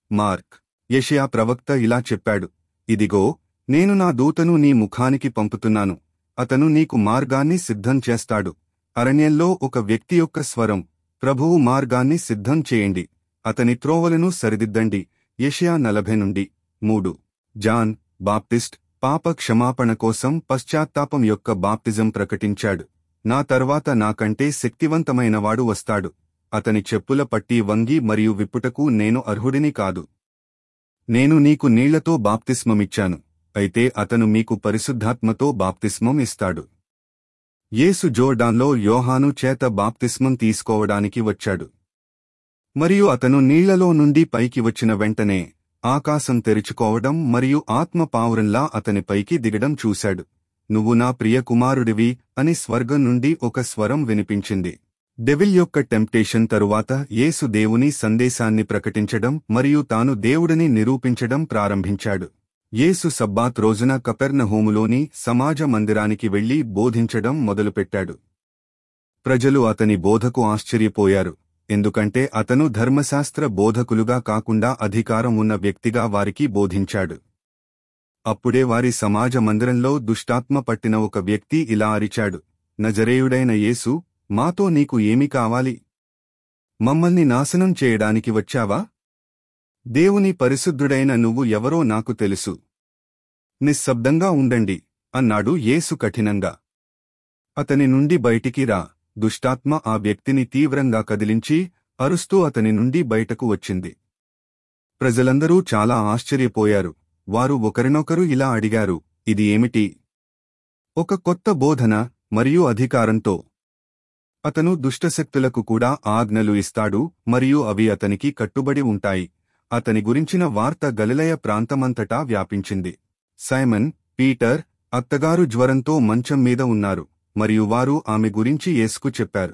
mark యెషయా ప్రవక్త ఇలా చెప్పాడు ఇదిగో నేను నా దూతను నీ ముఖానికి పంపుతున్నాను అతను నీకు మార్గాన్ని సిద్ధం చేస్తాడు అరణ్యంలో ఒక వ్యక్తి యొక్క స్వరం ప్రభువు మార్గాన్ని సిద్ధం చేయండి అతని త్రోవలను సరిదిద్దండి యెషయా నలభై నుండి మూడు జాన్ బాప్టిస్ట్ పాప క్షమాపణ కోసం పశ్చాత్తాపం యొక్క బాప్తిజం ప్రకటించాడు నా తర్వాత నాకంటే శక్తివంతమైనవాడు వస్తాడు అతని చెప్పుల పట్టి వంగి మరియు విప్పుటకు నేను అర్హుడిని కాదు నేను నీకు నీళ్లతో బాప్తిస్మమిచ్చాను అయితే అతను మీకు పరిశుద్ధాత్మతో బాప్తిస్మం ఇస్తాడు యేసు జోర్డాన్లో యోహాను చేత బాప్తిస్మం తీసుకోవడానికి వచ్చాడు మరియు అతను నీళ్లలో నుండి పైకి వచ్చిన వెంటనే ఆకాశం తెరుచుకోవడం మరియు ఆత్మ పావురంలా అతని పైకి దిగడం చూశాడు నువ్వు నా ప్రియ కుమారుడివి అని స్వర్గం నుండి ఒక స్వరం వినిపించింది డెవిల్ యొక్క టెంప్టేషన్ తరువాత యేసు దేవుని సందేశాన్ని ప్రకటించడం మరియు తాను దేవుడని నిరూపించడం ప్రారంభించాడు యేసు సబ్బాత్ రోజున కపెర్నహోములోని సమాజ మందిరానికి వెళ్లి బోధించడం మొదలుపెట్టాడు ప్రజలు అతని బోధకు ఆశ్చర్యపోయారు ఎందుకంటే అతను ధర్మశాస్త్ర బోధకులుగా కాకుండా అధికారం ఉన్న వ్యక్తిగా వారికి బోధించాడు అప్పుడే వారి సమాజ మందిరంలో దుష్టాత్మ పట్టిన ఒక వ్యక్తి ఇలా అరిచాడు నజరేయుడైన యేసు మాతో నీకు ఏమి కావాలి మమ్మల్ని నాశనం చేయడానికి వచ్చావా దేవుని పరిశుద్ధుడైన నువ్వు ఎవరో నాకు తెలుసు నిశ్శబ్దంగా ఉండండి అన్నాడు యేసు కఠినంగా అతని నుండి బయటికి రా దుష్టాత్మ ఆ వ్యక్తిని తీవ్రంగా కదిలించి అరుస్తూ అతని నుండి బయటకు వచ్చింది ప్రజలందరూ చాలా ఆశ్చర్యపోయారు వారు ఒకరినొకరు ఇలా అడిగారు ఇది ఏమిటి ఒక కొత్త బోధన మరియు అధికారంతో అతను దుష్టశక్తులకు కూడా ఆజ్ఞలు ఇస్తాడు మరియు అవి అతనికి కట్టుబడి ఉంటాయి అతని గురించిన వార్త గలిలయ ప్రాంతమంతటా వ్యాపించింది సైమన్ పీటర్ అత్తగారు జ్వరంతో మంచం మీద ఉన్నారు మరియు వారు ఆమె గురించి యేసుకు చెప్పారు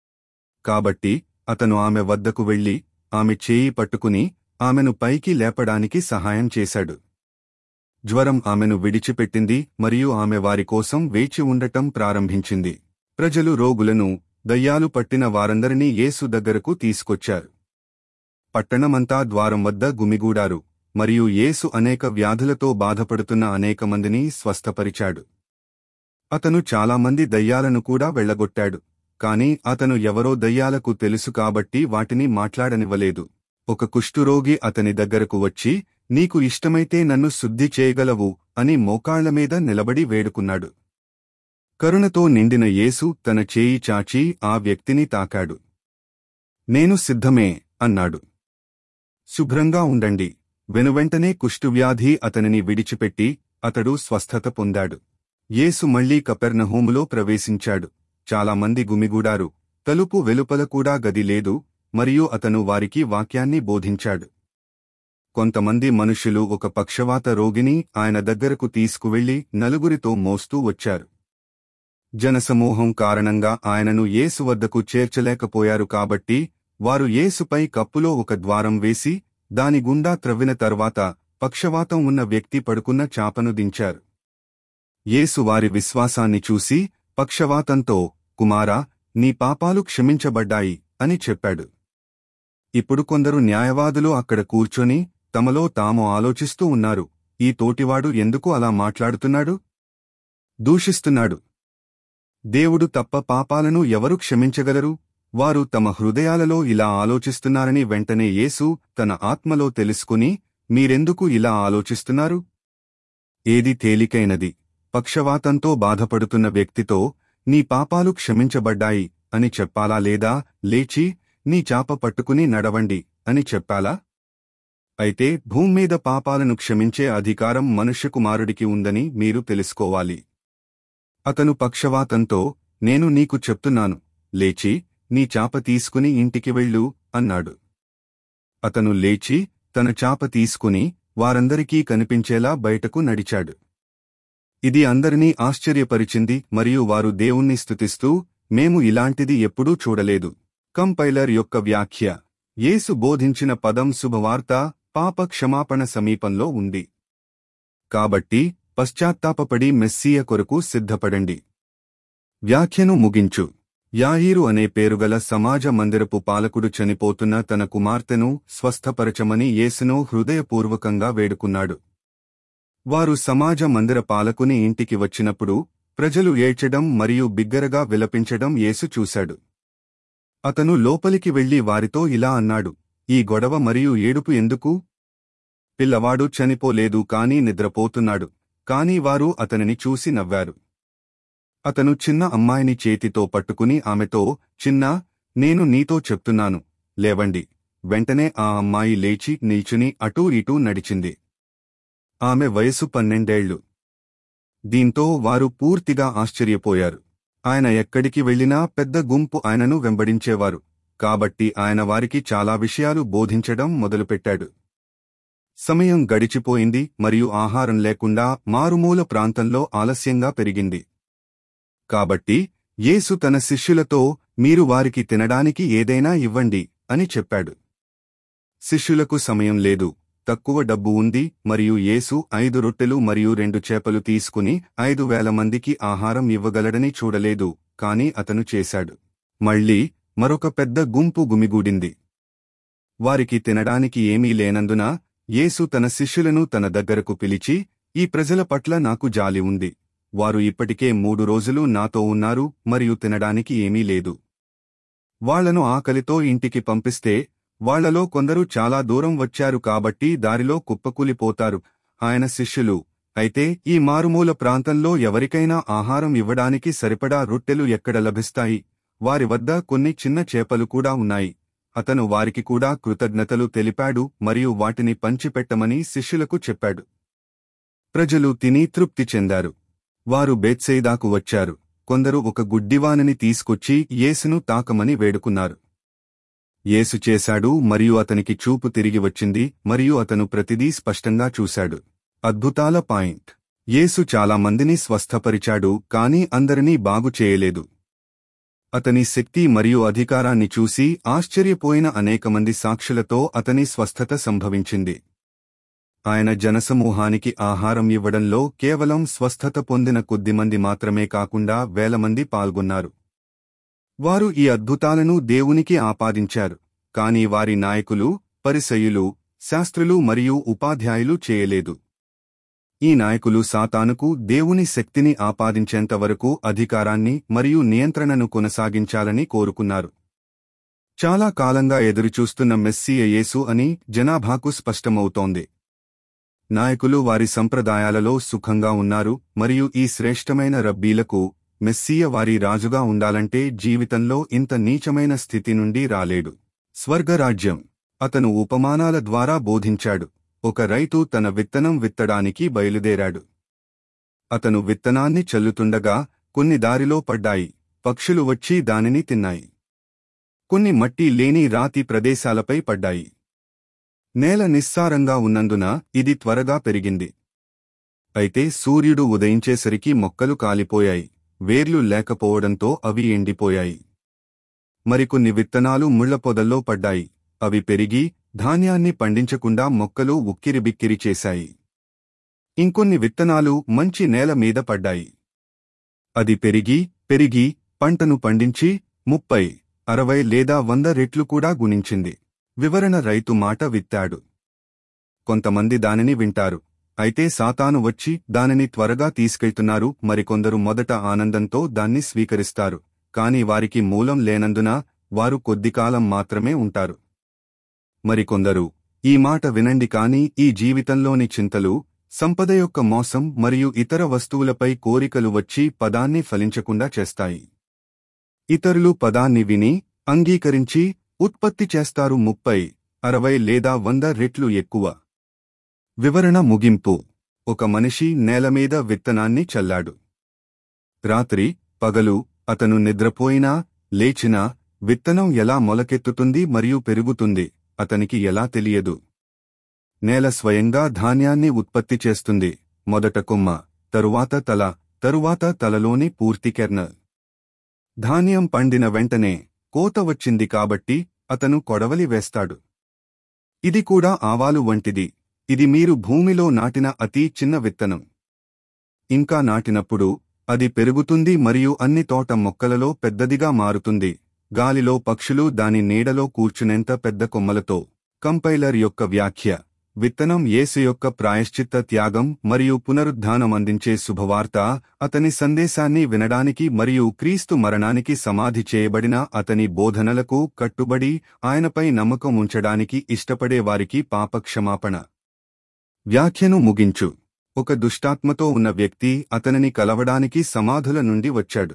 కాబట్టి అతను ఆమె వద్దకు వెళ్లి ఆమె చేయి పట్టుకుని ఆమెను పైకి లేపడానికి సహాయం చేశాడు జ్వరం ఆమెను విడిచిపెట్టింది మరియు ఆమె వారి కోసం వేచి ఉండటం ప్రారంభించింది ప్రజలు రోగులను దయ్యాలు పట్టిన వారందరినీ యేసు దగ్గరకు తీసుకొచ్చారు పట్టణమంతా ద్వారం వద్ద గుమిగూడారు మరియు యేసు అనేక వ్యాధులతో బాధపడుతున్న అనేక మందిని స్వస్థపరిచాడు అతను చాలామంది దయ్యాలను కూడా వెళ్లగొట్టాడు కాని అతను ఎవరో దయ్యాలకు తెలుసు కాబట్టి వాటిని మాట్లాడనివ్వలేదు ఒక కుష్ఠురోగి అతని దగ్గరకు వచ్చి నీకు ఇష్టమైతే నన్ను శుద్ధి చేయగలవు అని మోకాళ్ల మీద నిలబడి వేడుకున్నాడు కరుణతో నిండిన యేసు తన చేయి చాచి ఆ వ్యక్తిని తాకాడు నేను సిద్ధమే అన్నాడు శుభ్రంగా ఉండండి వెనువెంటనే కుష్ఠువ్యాధి అతనిని విడిచిపెట్టి అతడు స్వస్థత పొందాడు యేసు మళ్లీ కపెర్నహూములో ప్రవేశించాడు చాలామంది గుమిగూడారు తలుపు వెలుపల కూడా గది లేదు మరియు అతను వారికి వాక్యాన్ని బోధించాడు కొంతమంది మనుషులు ఒక పక్షవాత రోగిని ఆయన దగ్గరకు తీసుకువెళ్లి నలుగురితో మోస్తూ వచ్చారు జనసమూహం కారణంగా ఆయనను యేసు వద్దకు చేర్చలేకపోయారు కాబట్టి వారు యేసుపై కప్పులో ఒక ద్వారం వేసి దాని గుండా త్రవ్విన తర్వాత పక్షవాతం ఉన్న వ్యక్తి పడుకున్న చాపను దించారు యేసు వారి విశ్వాసాన్ని చూసి పక్షవాతంతో కుమారా నీ పాపాలు క్షమించబడ్డాయి అని చెప్పాడు ఇప్పుడు కొందరు న్యాయవాదులు అక్కడ కూర్చొని తమలో తాము ఆలోచిస్తూ ఉన్నారు ఈ తోటివాడు ఎందుకు అలా మాట్లాడుతున్నాడు దూషిస్తున్నాడు దేవుడు తప్ప పాపాలను ఎవరు క్షమించగలరు వారు తమ హృదయాలలో ఇలా ఆలోచిస్తున్నారని వెంటనే యేసు తన ఆత్మలో తెలుసుకుని మీరెందుకు ఇలా ఆలోచిస్తున్నారు ఏది తేలికైనది పక్షవాతంతో బాధపడుతున్న వ్యక్తితో నీ పాపాలు క్షమించబడ్డాయి అని చెప్పాలా లేదా లేచి నీ చాప పట్టుకుని నడవండి అని చెప్పాలా అయితే భూమ్మీద పాపాలను క్షమించే అధికారం మనుష్యకుమారుడికి ఉందని మీరు తెలుసుకోవాలి అతను పక్షవాతంతో నేను నీకు చెప్తున్నాను లేచి నీ చాప తీసుకుని ఇంటికి వెళ్ళు అన్నాడు అతను లేచి తన చాప తీసుకుని వారందరికీ కనిపించేలా బయటకు నడిచాడు ఇది అందరినీ ఆశ్చర్యపరిచింది మరియు వారు దేవుణ్ణి స్తుతిస్తూ మేము ఇలాంటిది ఎప్పుడూ చూడలేదు కంపైలర్ యొక్క వ్యాఖ్య యేసు బోధించిన పదం శుభవార్త పాప క్షమాపణ సమీపంలో ఉంది కాబట్టి పశ్చాత్తాపపడి మెస్సీయ కొరకు సిద్ధపడండి వ్యాఖ్యను ముగించు యాయీరు అనే పేరుగల సమాజ మందిరపు పాలకుడు చనిపోతున్న తన కుమార్తెను స్వస్థపరచమని యేసును హృదయపూర్వకంగా వేడుకున్నాడు వారు సమాజ మందిర పాలకుని ఇంటికి వచ్చినప్పుడు ప్రజలు ఏడ్చడం మరియు బిగ్గరగా విలపించడం యేసు చూశాడు అతను లోపలికి వెళ్లి వారితో ఇలా అన్నాడు ఈ గొడవ మరియు ఏడుపు ఎందుకు పిల్లవాడు చనిపోలేదు కాని నిద్రపోతున్నాడు కాని వారు అతనిని చూసి నవ్వారు అతను చిన్న అమ్మాయిని చేతితో పట్టుకుని ఆమెతో చిన్నా నేను నీతో చెప్తున్నాను లేవండి వెంటనే ఆ అమ్మాయి లేచి నిల్చుని అటూ ఇటూ నడిచింది ఆమె వయసు పన్నెండేళ్లు దీంతో వారు పూర్తిగా ఆశ్చర్యపోయారు ఆయన ఎక్కడికి వెళ్లినా పెద్ద గుంపు ఆయనను వెంబడించేవారు కాబట్టి ఆయన వారికి చాలా విషయాలు బోధించడం మొదలుపెట్టాడు సమయం గడిచిపోయింది మరియు ఆహారం లేకుండా మారుమూల ప్రాంతంలో ఆలస్యంగా పెరిగింది కాబట్టి యేసు తన శిష్యులతో మీరు వారికి తినడానికి ఏదైనా ఇవ్వండి అని చెప్పాడు శిష్యులకు సమయం లేదు తక్కువ డబ్బు ఉంది మరియు యేసు ఐదు రొట్టెలు మరియు రెండు చేపలు తీసుకుని ఐదు వేల మందికి ఆహారం ఇవ్వగలడని చూడలేదు కాని అతను చేశాడు మళ్ళీ మరొక పెద్ద గుంపు గుమిగూడింది వారికి తినడానికి ఏమీ లేనందున యేసు తన శిష్యులను తన దగ్గరకు పిలిచి ఈ ప్రజల పట్ల నాకు జాలి ఉంది వారు ఇప్పటికే మూడు రోజులు నాతో ఉన్నారు మరియు తినడానికి ఏమీ లేదు వాళ్లను ఆకలితో ఇంటికి పంపిస్తే వాళ్లలో కొందరు చాలా దూరం వచ్చారు కాబట్టి దారిలో కుప్పకూలిపోతారు ఆయన శిష్యులు అయితే ఈ మారుమూల ప్రాంతంలో ఎవరికైనా ఆహారం ఇవ్వడానికి సరిపడా రొట్టెలు ఎక్కడ లభిస్తాయి వారి వద్ద కొన్ని చిన్న చేపలు కూడా ఉన్నాయి అతను వారికి కూడా కృతజ్ఞతలు తెలిపాడు మరియు వాటిని పంచిపెట్టమని శిష్యులకు చెప్పాడు ప్రజలు తిని తృప్తి చెందారు వారు బేత్సైదాకు వచ్చారు కొందరు ఒక గుడ్డివానిని తీసుకొచ్చి యేసును తాకమని వేడుకున్నారు యేసు చేశాడు మరియు అతనికి చూపు తిరిగి వచ్చింది మరియు అతను ప్రతిదీ స్పష్టంగా చూశాడు అద్భుతాల పాయింట్ యేసు చాలా మందిని స్వస్థపరిచాడు కాని అందరినీ బాగు చేయలేదు అతని శక్తి మరియు అధికారాన్ని చూసి ఆశ్చర్యపోయిన అనేకమంది సాక్షులతో అతని స్వస్థత సంభవించింది ఆయన జనసమూహానికి ఆహారం ఇవ్వడంలో కేవలం స్వస్థత పొందిన కొద్దిమంది మాత్రమే కాకుండా వేలమంది పాల్గొన్నారు వారు ఈ అద్భుతాలను దేవునికి ఆపాదించారు కాని వారి నాయకులు పరిసయులు శాస్త్రులు మరియు ఉపాధ్యాయులు చేయలేదు ఈ నాయకులు సాతానుకు దేవుని శక్తిని ఆపాదించేంతవరకు అధికారాన్ని మరియు నియంత్రణను కొనసాగించాలని కోరుకున్నారు చాలా కాలంగా ఎదురుచూస్తున్న మెస్సియ యేసు అని జనాభాకు స్పష్టమవుతోంది నాయకులు వారి సంప్రదాయాలలో సుఖంగా ఉన్నారు మరియు ఈ శ్రేష్టమైన రబ్బీలకు మెస్సియ వారి రాజుగా ఉండాలంటే జీవితంలో ఇంత నీచమైన స్థితి నుండి రాలేడు స్వర్గరాజ్యం అతను ఉపమానాల ద్వారా బోధించాడు ఒక రైతు తన విత్తనం విత్తడానికి బయలుదేరాడు అతను విత్తనాన్ని చల్లుతుండగా కొన్ని దారిలో పడ్డాయి పక్షులు వచ్చి దానిని తిన్నాయి కొన్ని మట్టి లేని రాతి ప్రదేశాలపై పడ్డాయి నేల నిస్సారంగా ఉన్నందున ఇది త్వరగా పెరిగింది అయితే సూర్యుడు ఉదయించేసరికి మొక్కలు కాలిపోయాయి వేర్లు లేకపోవడంతో అవి ఎండిపోయాయి మరికొన్ని విత్తనాలు ముళ్ల పొదల్లో పడ్డాయి అవి పెరిగి ధాన్యాన్ని పండించకుండా మొక్కలు ఉక్కిరిబిక్కిరి చేశాయి ఇంకొన్ని విత్తనాలు మంచి నేల మీద పడ్డాయి అది పెరిగి పెరిగి పంటను పండించి ముప్పై అరవై లేదా వంద రెట్లు కూడా గుణించింది వివరణ రైతు మాట విత్తాడు కొంతమంది దానిని వింటారు అయితే సాతాను వచ్చి దానిని త్వరగా తీసుకెళ్తున్నారు మరికొందరు మొదట ఆనందంతో దాన్ని స్వీకరిస్తారు కాని వారికి మూలం లేనందున వారు కొద్దికాలం మాత్రమే ఉంటారు మరికొందరు ఈ మాట వినండి కాని ఈ జీవితంలోని చింతలు సంపద యొక్క మోసం మరియు ఇతర వస్తువులపై కోరికలు వచ్చి పదాన్ని ఫలించకుండా చేస్తాయి ఇతరులు పదాన్ని విని అంగీకరించి ఉత్పత్తి చేస్తారు ముప్పై అరవై లేదా వంద రెట్లు ఎక్కువ వివరణ ముగింపు ఒక మనిషి నేలమీద విత్తనాన్ని చల్లాడు రాత్రి పగలు అతను నిద్రపోయినా లేచినా విత్తనం ఎలా మొలకెత్తుతుంది మరియు పెరుగుతుంది అతనికి ఎలా తెలియదు నేల స్వయంగా ధాన్యాన్ని ఉత్పత్తి చేస్తుంది మొదట కొమ్మ తరువాత తల తరువాత తలలోని పూర్తి కెర్నల్ ధాన్యం పండిన వెంటనే కోత వచ్చింది కాబట్టి అతను కొడవలి వేస్తాడు ఇది కూడా ఆవాలు వంటిది ఇది మీరు భూమిలో నాటిన అతి చిన్న విత్తనం ఇంకా నాటినప్పుడు అది పెరుగుతుంది మరియు అన్ని తోట మొక్కలలో పెద్దదిగా మారుతుంది గాలిలో పక్షులు దాని నీడలో కూర్చునేంత పెద్ద కొమ్మలతో కంపైలర్ యొక్క వ్యాఖ్య విత్తనం యేసు యొక్క ప్రాయశ్చిత్త త్యాగం మరియు పునరుద్ధానం అందించే శుభవార్త అతని సందేశాన్ని వినడానికి మరియు క్రీస్తు మరణానికి సమాధి చేయబడిన అతని బోధనలకు కట్టుబడి ఆయనపై నమ్మకం ఉంచడానికి ఇష్టపడే వారికి పాపక్షమాపణ వ్యాఖ్యను ముగించు ఒక దుష్టాత్మతో ఉన్న వ్యక్తి అతనిని కలవడానికి సమాధుల నుండి వచ్చాడు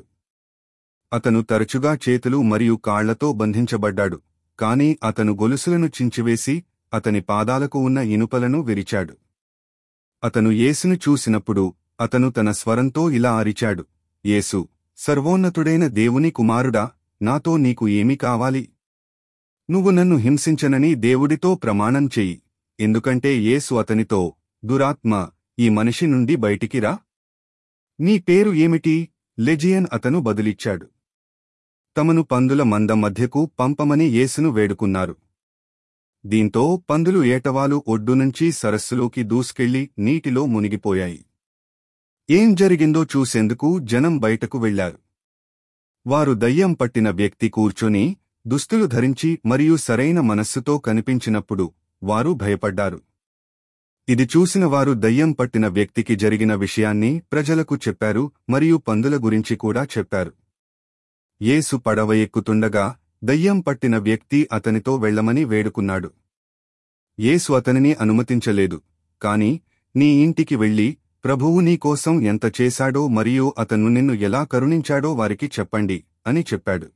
అతను తరచుగా చేతులు మరియు కాళ్లతో బంధించబడ్డాడు కాని అతను గొలుసులను చించివేసి అతని పాదాలకు ఉన్న ఇనుపలను విరిచాడు అతను యేసును చూసినప్పుడు అతను తన స్వరంతో ఇలా అరిచాడు యేసు సర్వోన్నతుడైన దేవుని కుమారుడా నాతో నీకు ఏమి కావాలి నువ్వు నన్ను హింసించనని దేవుడితో ప్రమాణం చెయ్యి ఎందుకంటే యేసు అతనితో దురాత్మ ఈ మనిషి నుండి బయటికి రా నీ పేరు ఏమిటి లెజియన్ అతను బదులిచ్చాడు తమను పందుల మంద మధ్యకు పంపమని యేసును వేడుకున్నారు దీంతో పందులు ఏటవాలు ఒడ్డు నుంచి సరస్సులోకి దూసుకెళ్లి నీటిలో మునిగిపోయాయి ఏం జరిగిందో చూసేందుకు జనం బయటకు వెళ్లారు వారు దయ్యం పట్టిన వ్యక్తి కూర్చొని దుస్తులు ధరించి మరియు సరైన మనస్సుతో కనిపించినప్పుడు వారు భయపడ్డారు ఇది చూసిన వారు దయ్యం పట్టిన వ్యక్తికి జరిగిన విషయాన్ని ప్రజలకు చెప్పారు మరియు పందుల గురించి కూడా చెప్పారు యేసు పడవ ఎక్కుతుండగా దయ్యం పట్టిన వ్యక్తి అతనితో వెళ్లమని వేడుకున్నాడు యేసు అతనిని అనుమతించలేదు కాని నీ ఇంటికి వెళ్లి ప్రభువు నీకోసం ఎంత చేశాడో మరియు అతను నిన్ను ఎలా కరుణించాడో వారికి చెప్పండి అని చెప్పాడు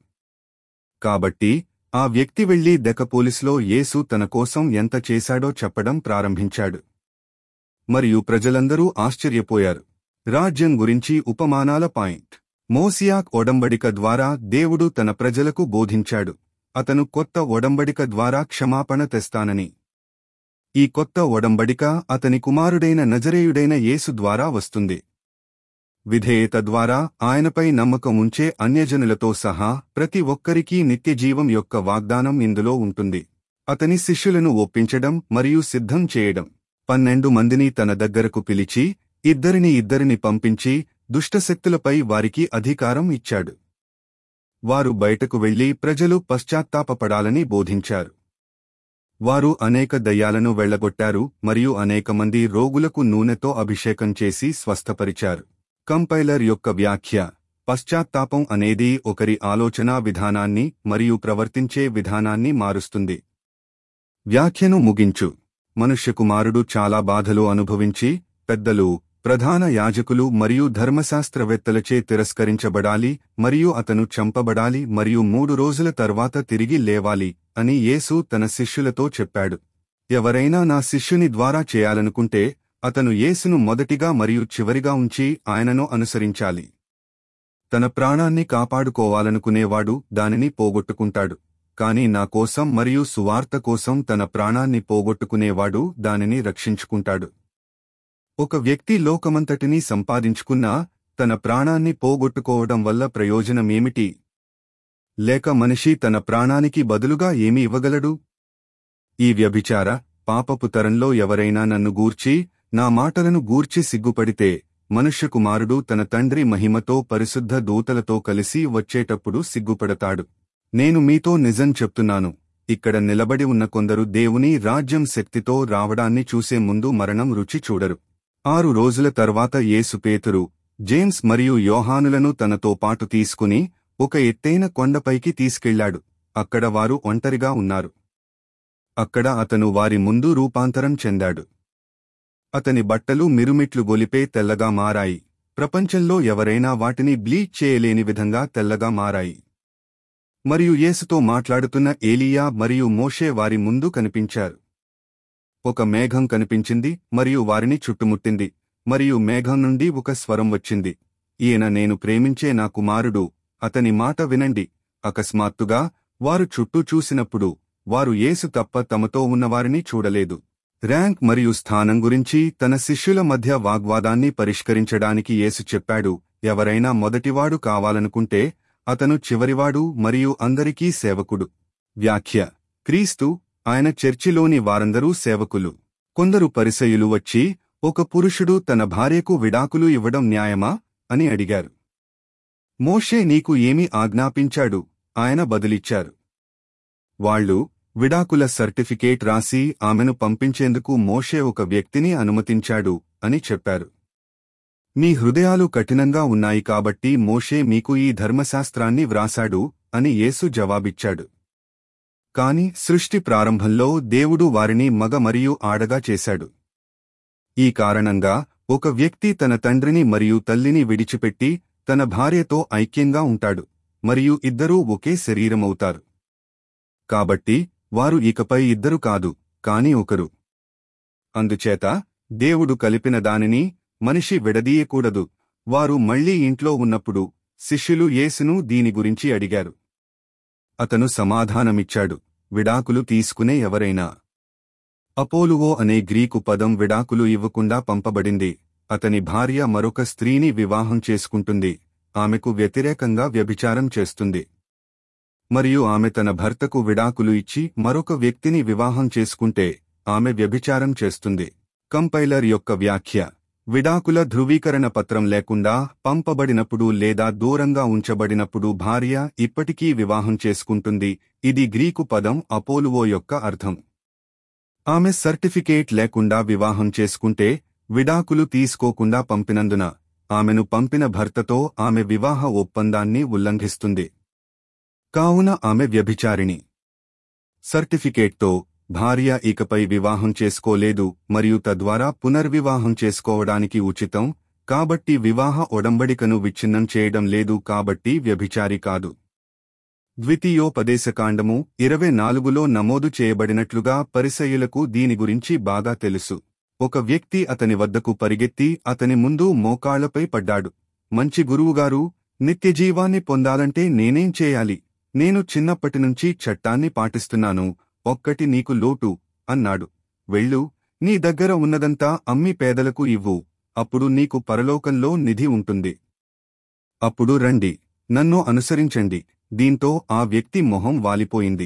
కాబట్టి ఆ వ్యక్తి వెళ్లి దెకపోలిస్లో యేసు తన కోసం ఎంత చేశాడో చెప్పడం ప్రారంభించాడు మరియు ప్రజలందరూ ఆశ్చర్యపోయారు రాజ్యం గురించి ఉపమానాల పాయింట్ మోసియాక్ ఒడంబడిక ద్వారా దేవుడు తన ప్రజలకు బోధించాడు అతను కొత్త ఒడంబడిక ద్వారా క్షమాపణ తెస్తానని ఈ కొత్త ఒడంబడిక అతని కుమారుడైన నజరేయుడైన యేసు ద్వారా వస్తుంది విధేయత ద్వారా ఆయనపై నమ్మకం ఉంచే అన్యజనులతో సహా ప్రతి ఒక్కరికీ నిత్యజీవం యొక్క వాగ్దానం ఇందులో ఉంటుంది అతని శిష్యులను ఒప్పించడం మరియు సిద్ధం చేయడం పన్నెండు మందిని తన దగ్గరకు పిలిచి ఇద్దరిని ఇద్దరిని పంపించి దుష్టశక్తులపై వారికి అధికారం ఇచ్చాడు వారు బయటకు వెళ్లి ప్రజలు పశ్చాత్తాపపడాలని బోధించారు వారు అనేక దయ్యాలను వెళ్లగొట్టారు మరియు అనేక మంది రోగులకు నూనెతో అభిషేకం చేసి స్వస్థపరిచారు కంపైలర్ యొక్క వ్యాఖ్య పశ్చాత్తాపం అనేది ఒకరి ఆలోచనా విధానాన్ని మరియు ప్రవర్తించే విధానాన్ని మారుస్తుంది వ్యాఖ్యను ముగించు మనుష్యకుమారుడు చాలా బాధలు అనుభవించి పెద్దలు ప్రధాన యాజకులు మరియు ధర్మశాస్త్రవేత్తలచే తిరస్కరించబడాలి మరియు అతను చంపబడాలి మరియు మూడు రోజుల తర్వాత తిరిగి లేవాలి అని యేసు తన శిష్యులతో చెప్పాడు ఎవరైనా నా శిష్యుని ద్వారా చేయాలనుకుంటే అతను యేసును మొదటిగా మరియు చివరిగా ఉంచి ఆయనను అనుసరించాలి తన ప్రాణాన్ని కాపాడుకోవాలనుకునేవాడు దానిని పోగొట్టుకుంటాడు కాని నా కోసం మరియు సువార్త కోసం తన ప్రాణాన్ని పోగొట్టుకునేవాడు దానిని రక్షించుకుంటాడు ఒక వ్యక్తి లోకమంతటినీ సంపాదించుకున్నా తన ప్రాణాన్ని పోగొట్టుకోవడం వల్ల ప్రయోజనమేమిటి లేక మనిషి తన ప్రాణానికి బదులుగా ఏమి ఇవ్వగలడు ఈ వ్యభిచార పాపపు తరంలో ఎవరైనా నన్ను గూర్చి నా మాటలను గూర్చి సిగ్గుపడితే మనుష్యకుమారుడు తన తండ్రి మహిమతో పరిశుద్ధ దూతలతో కలిసి వచ్చేటప్పుడు సిగ్గుపడతాడు నేను మీతో నిజం చెప్తున్నాను ఇక్కడ నిలబడి ఉన్న కొందరు దేవుని రాజ్యం శక్తితో రావడాన్ని చూసే ముందు మరణం రుచి చూడరు ఆరు రోజుల తర్వాత యేసు పేతురు జేమ్స్ మరియు యోహానులను తనతో పాటు తీసుకుని ఒక ఎత్తైన కొండపైకి తీసుకెళ్లాడు అక్కడ వారు ఒంటరిగా ఉన్నారు అక్కడ అతను వారి ముందు రూపాంతరం చెందాడు అతని బట్టలు మిరుమిట్లు గొలిపే తెల్లగా మారాయి ప్రపంచంలో ఎవరైనా వాటిని బ్లీచ్ చేయలేని విధంగా తెల్లగా మారాయి మరియు యేసుతో మాట్లాడుతున్న ఏలియా మరియు మోషే వారి ముందు కనిపించారు ఒక మేఘం కనిపించింది మరియు వారిని చుట్టుముట్టింది మరియు మేఘం నుండి ఒక స్వరం వచ్చింది ఈయన నేను ప్రేమించే నా కుమారుడు అతని మాట వినండి అకస్మాత్తుగా వారు చుట్టూ చూసినప్పుడు వారు యేసు తప్ప తమతో ఉన్నవారిని చూడలేదు ర్యాంక్ మరియు స్థానం గురించి తన శిష్యుల మధ్య వాగ్వాదాన్ని పరిష్కరించడానికి యేసు చెప్పాడు ఎవరైనా మొదటివాడు కావాలనుకుంటే అతను చివరివాడు మరియు అందరికీ సేవకుడు వ్యాఖ్య క్రీస్తు ఆయన చర్చిలోని వారందరూ సేవకులు కొందరు పరిసయులు వచ్చి ఒక పురుషుడు తన భార్యకు విడాకులు ఇవ్వడం న్యాయమా అని అడిగారు మోషే నీకు ఏమి ఆజ్ఞాపించాడు ఆయన బదులిచ్చారు వాళ్ళు విడాకుల సర్టిఫికేట్ రాసి ఆమెను పంపించేందుకు మోషే ఒక వ్యక్తిని అనుమతించాడు అని చెప్పారు మీ హృదయాలు కఠినంగా ఉన్నాయి కాబట్టి మోషే మీకు ఈ ధర్మశాస్త్రాన్ని వ్రాసాడు అని యేసు జవాబిచ్చాడు కాని సృష్టి ప్రారంభంలో దేవుడు వారిని మగ మరియు ఆడగా చేశాడు ఈ కారణంగా ఒక వ్యక్తి తన తండ్రిని మరియు తల్లిని విడిచిపెట్టి తన భార్యతో ఐక్యంగా ఉంటాడు మరియు ఇద్దరూ ఒకే శరీరమవుతారు కాబట్టి వారు ఇకపై ఇద్దరు కాదు కాని ఒకరు అందుచేత దేవుడు కలిపిన దానిని మనిషి విడదీయకూడదు వారు మళ్లీ ఇంట్లో ఉన్నప్పుడు శిష్యులు యేసును దీని గురించి అడిగారు అతను సమాధానమిచ్చాడు విడాకులు తీసుకునే ఎవరైనా అపోలువో అనే గ్రీకు పదం విడాకులు ఇవ్వకుండా పంపబడింది అతని భార్య మరొక స్త్రీని వివాహం చేసుకుంటుంది ఆమెకు వ్యతిరేకంగా వ్యభిచారం చేస్తుంది మరియు ఆమె తన భర్తకు విడాకులు ఇచ్చి మరొక వ్యక్తిని వివాహం చేసుకుంటే ఆమె వ్యభిచారం చేస్తుంది కంపైలర్ యొక్క వ్యాఖ్య విడాకుల ధృవీకరణ పత్రం లేకుండా పంపబడినప్పుడు లేదా దూరంగా ఉంచబడినప్పుడు భార్య ఇప్పటికీ వివాహం చేసుకుంటుంది ఇది గ్రీకు పదం అపోలువో యొక్క అర్థం ఆమె సర్టిఫికేట్ లేకుండా వివాహం చేసుకుంటే విడాకులు తీసుకోకుండా పంపినందున ఆమెను పంపిన భర్తతో ఆమె వివాహ ఒప్పందాన్ని ఉల్లంఘిస్తుంది కావున ఆమె వ్యభిచారిణి సర్టిఫికేట్తో భార్య ఇకపై వివాహం చేసుకోలేదు మరియు తద్వారా పునర్వివాహం చేసుకోవడానికి ఉచితం కాబట్టి వివాహ ఒడంబడికను విచ్ఛిన్నం చేయడం లేదు కాబట్టి వ్యభిచారి కాదు ద్వితీయోపదేశకాండము ఇరవై నాలుగులో నమోదు చేయబడినట్లుగా పరిసయ్యులకు దీని గురించి బాగా తెలుసు ఒక వ్యక్తి అతని వద్దకు పరిగెత్తి అతని ముందు మోకాళ్లపై పడ్డాడు మంచి గురువుగారు నిత్యజీవాన్ని పొందాలంటే నేనేం చేయాలి నేను చిన్నప్పటినుంచి చట్టాన్ని పాటిస్తున్నాను ఒక్కటి నీకు లోటు అన్నాడు వెళ్ళు నీ దగ్గర ఉన్నదంతా అమ్మి పేదలకు ఇవ్వు అప్పుడు నీకు పరలోకంలో నిధి ఉంటుంది అప్పుడు రండి నన్ను అనుసరించండి దీంతో ఆ వ్యక్తి మొహం వాలిపోయింది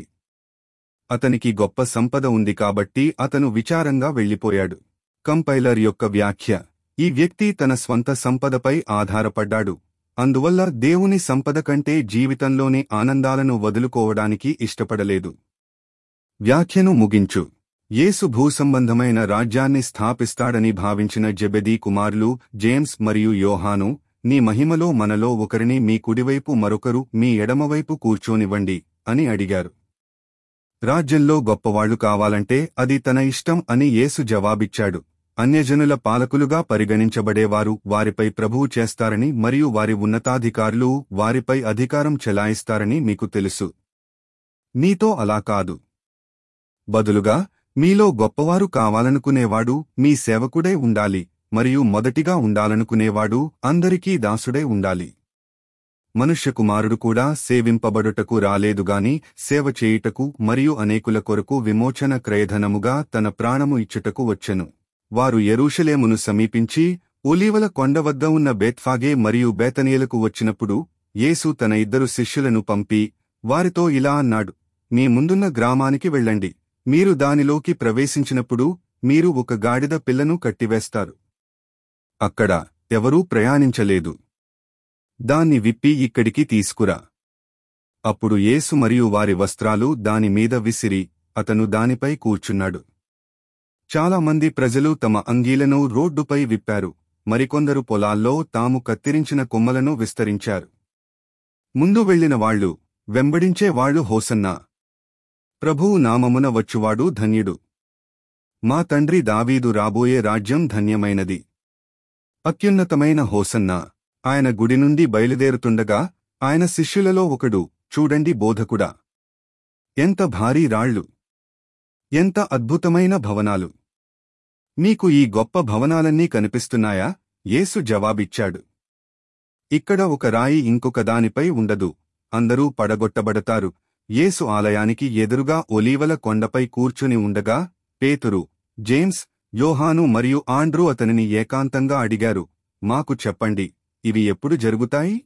అతనికి గొప్ప సంపద ఉంది కాబట్టి అతను విచారంగా వెళ్ళిపోయాడు కంపైలర్ యొక్క వ్యాఖ్య ఈ వ్యక్తి తన స్వంత సంపదపై ఆధారపడ్డాడు అందువల్ల దేవుని సంపద కంటే జీవితంలోని ఆనందాలను వదులుకోవడానికి ఇష్టపడలేదు వ్యాఖ్యను ముగించు యేసు భూసంబంధమైన రాజ్యాన్ని స్థాపిస్తాడని భావించిన జెబెదీ కుమారులు జేమ్స్ మరియు యోహాను నీ మహిమలో మనలో ఒకరిని మీ కుడివైపు మరొకరు మీ ఎడమవైపు కూర్చోనివ్వండి అని అడిగారు రాజ్యంలో గొప్పవాళ్లు కావాలంటే అది తన ఇష్టం అని యేసు జవాబిచ్చాడు అన్యజనుల పాలకులుగా పరిగణించబడేవారు వారిపై ప్రభువు చేస్తారని మరియు వారి ఉన్నతాధికారులు వారిపై అధికారం చెలాయిస్తారని మీకు తెలుసు నీతో అలా కాదు బదులుగా మీలో గొప్పవారు కావాలనుకునేవాడు మీ సేవకుడై ఉండాలి మరియు మొదటిగా ఉండాలనుకునేవాడు అందరికీ దాసుడై ఉండాలి మనుష్య కుమారుడు కూడా సేవింపబడుటకు రాలేదుగాని సేవ చేయుటకు మరియు అనేకుల కొరకు విమోచన క్రయధనముగా తన ప్రాణము ఇచ్చుటకు వచ్చెను వారు యెరూషలేమును సమీపించి ఒలీవల కొండ వద్ద ఉన్న బేత్ఫాగే మరియు బేతనీయులకు వచ్చినప్పుడు యేసు తన ఇద్దరు శిష్యులను పంపి వారితో ఇలా అన్నాడు మీ ముందున్న గ్రామానికి వెళ్ళండి మీరు దానిలోకి ప్రవేశించినప్పుడు మీరు ఒక గాడిద పిల్లను కట్టివేస్తారు అక్కడ ఎవరూ ప్రయాణించలేదు దాన్ని విప్పి ఇక్కడికి తీసుకురా అప్పుడు యేసు మరియు వారి వస్త్రాలు దాని మీద విసిరి అతను దానిపై కూర్చున్నాడు చాలామంది ప్రజలు తమ అంగీలను రోడ్డుపై విప్పారు మరికొందరు పొలాల్లో తాము కత్తిరించిన కొమ్మలను విస్తరించారు ముందు వెళ్లిన వాళ్ళు వెంబడించే వాళ్ళు హోసన్నా ప్రభువు నామమున వచ్చువాడు ధన్యుడు మా తండ్రి దావీదు రాబోయే రాజ్యం ధన్యమైనది అత్యున్నతమైన హోసన్నా ఆయన గుడి నుండి బయలుదేరుతుండగా ఆయన శిష్యులలో ఒకడు చూడండి బోధకుడా ఎంత భారీ రాళ్ళు ఎంత అద్భుతమైన భవనాలు మీకు ఈ గొప్ప భవనాలన్నీ కనిపిస్తున్నాయా యేసు జవాబిచ్చాడు ఇక్కడ ఒక రాయి ఇంకొక దానిపై ఉండదు అందరూ పడగొట్టబడతారు యేసు ఆలయానికి ఎదురుగా ఒలీవల కొండపై కూర్చుని ఉండగా పేతురు జేమ్స్ యోహాను మరియు ఆండ్రూ అతనిని ఏకాంతంగా అడిగారు మాకు చెప్పండి ఇవి ఎప్పుడు జరుగుతాయి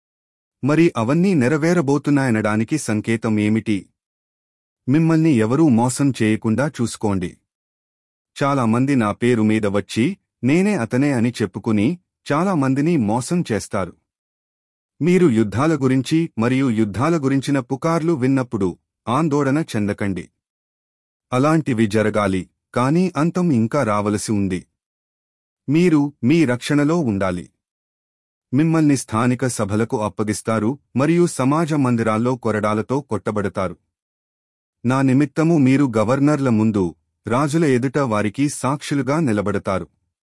మరి అవన్నీ నెరవేరబోతున్నాయనడానికి సంకేతం ఏమిటి మిమ్మల్ని ఎవరూ మోసం చేయకుండా చూసుకోండి చాలా మంది నా పేరు మీద వచ్చి నేనే అతనే అని చెప్పుకుని చాలా మందిని మోసం చేస్తారు మీరు యుద్ధాల గురించి మరియు యుద్ధాల గురించిన పుకార్లు విన్నప్పుడు ఆందోళన చెందకండి అలాంటివి జరగాలి కానీ అంతం ఇంకా రావలసి ఉంది మీరు మీ రక్షణలో ఉండాలి మిమ్మల్ని స్థానిక సభలకు అప్పగిస్తారు మరియు సమాజ మందిరాల్లో కొరడాలతో కొట్టబడతారు నా నిమిత్తము మీరు గవర్నర్ల ముందు రాజుల ఎదుట వారికి సాక్షులుగా నిలబడతారు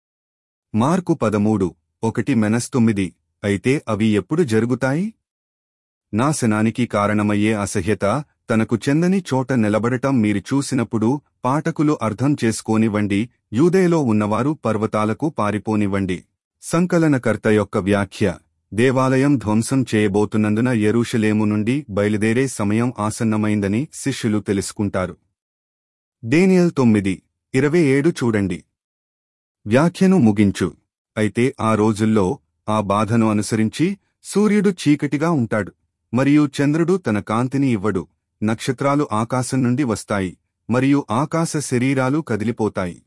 మార్కు పదమూడు ఒకటి మెనస్ తొమ్మిది అయితే అవి ఎప్పుడు జరుగుతాయి నాశనానికి కారణమయ్యే అసహ్యత తనకు చెందని చోట నిలబడటం మీరు చూసినప్పుడు పాఠకులు అర్థం చేసుకోనివ్వండి యూదేలో ఉన్నవారు పర్వతాలకు పారిపోనివ్వండి సంకలనకర్త యొక్క వ్యాఖ్య దేవాలయం ధ్వంసం చేయబోతున్నందున యెరూషలేము నుండి బయలుదేరే సమయం ఆసన్నమైందని శిష్యులు తెలుసుకుంటారు డేనియల్ తొమ్మిది ఇరవై ఏడు చూడండి వ్యాఖ్యను ముగించు అయితే ఆ రోజుల్లో ఆ బాధను అనుసరించి సూర్యుడు చీకటిగా ఉంటాడు మరియు చంద్రుడు తన కాంతిని ఇవ్వడు నక్షత్రాలు ఆకాశం నుండి వస్తాయి మరియు ఆకాశ శరీరాలు కదిలిపోతాయి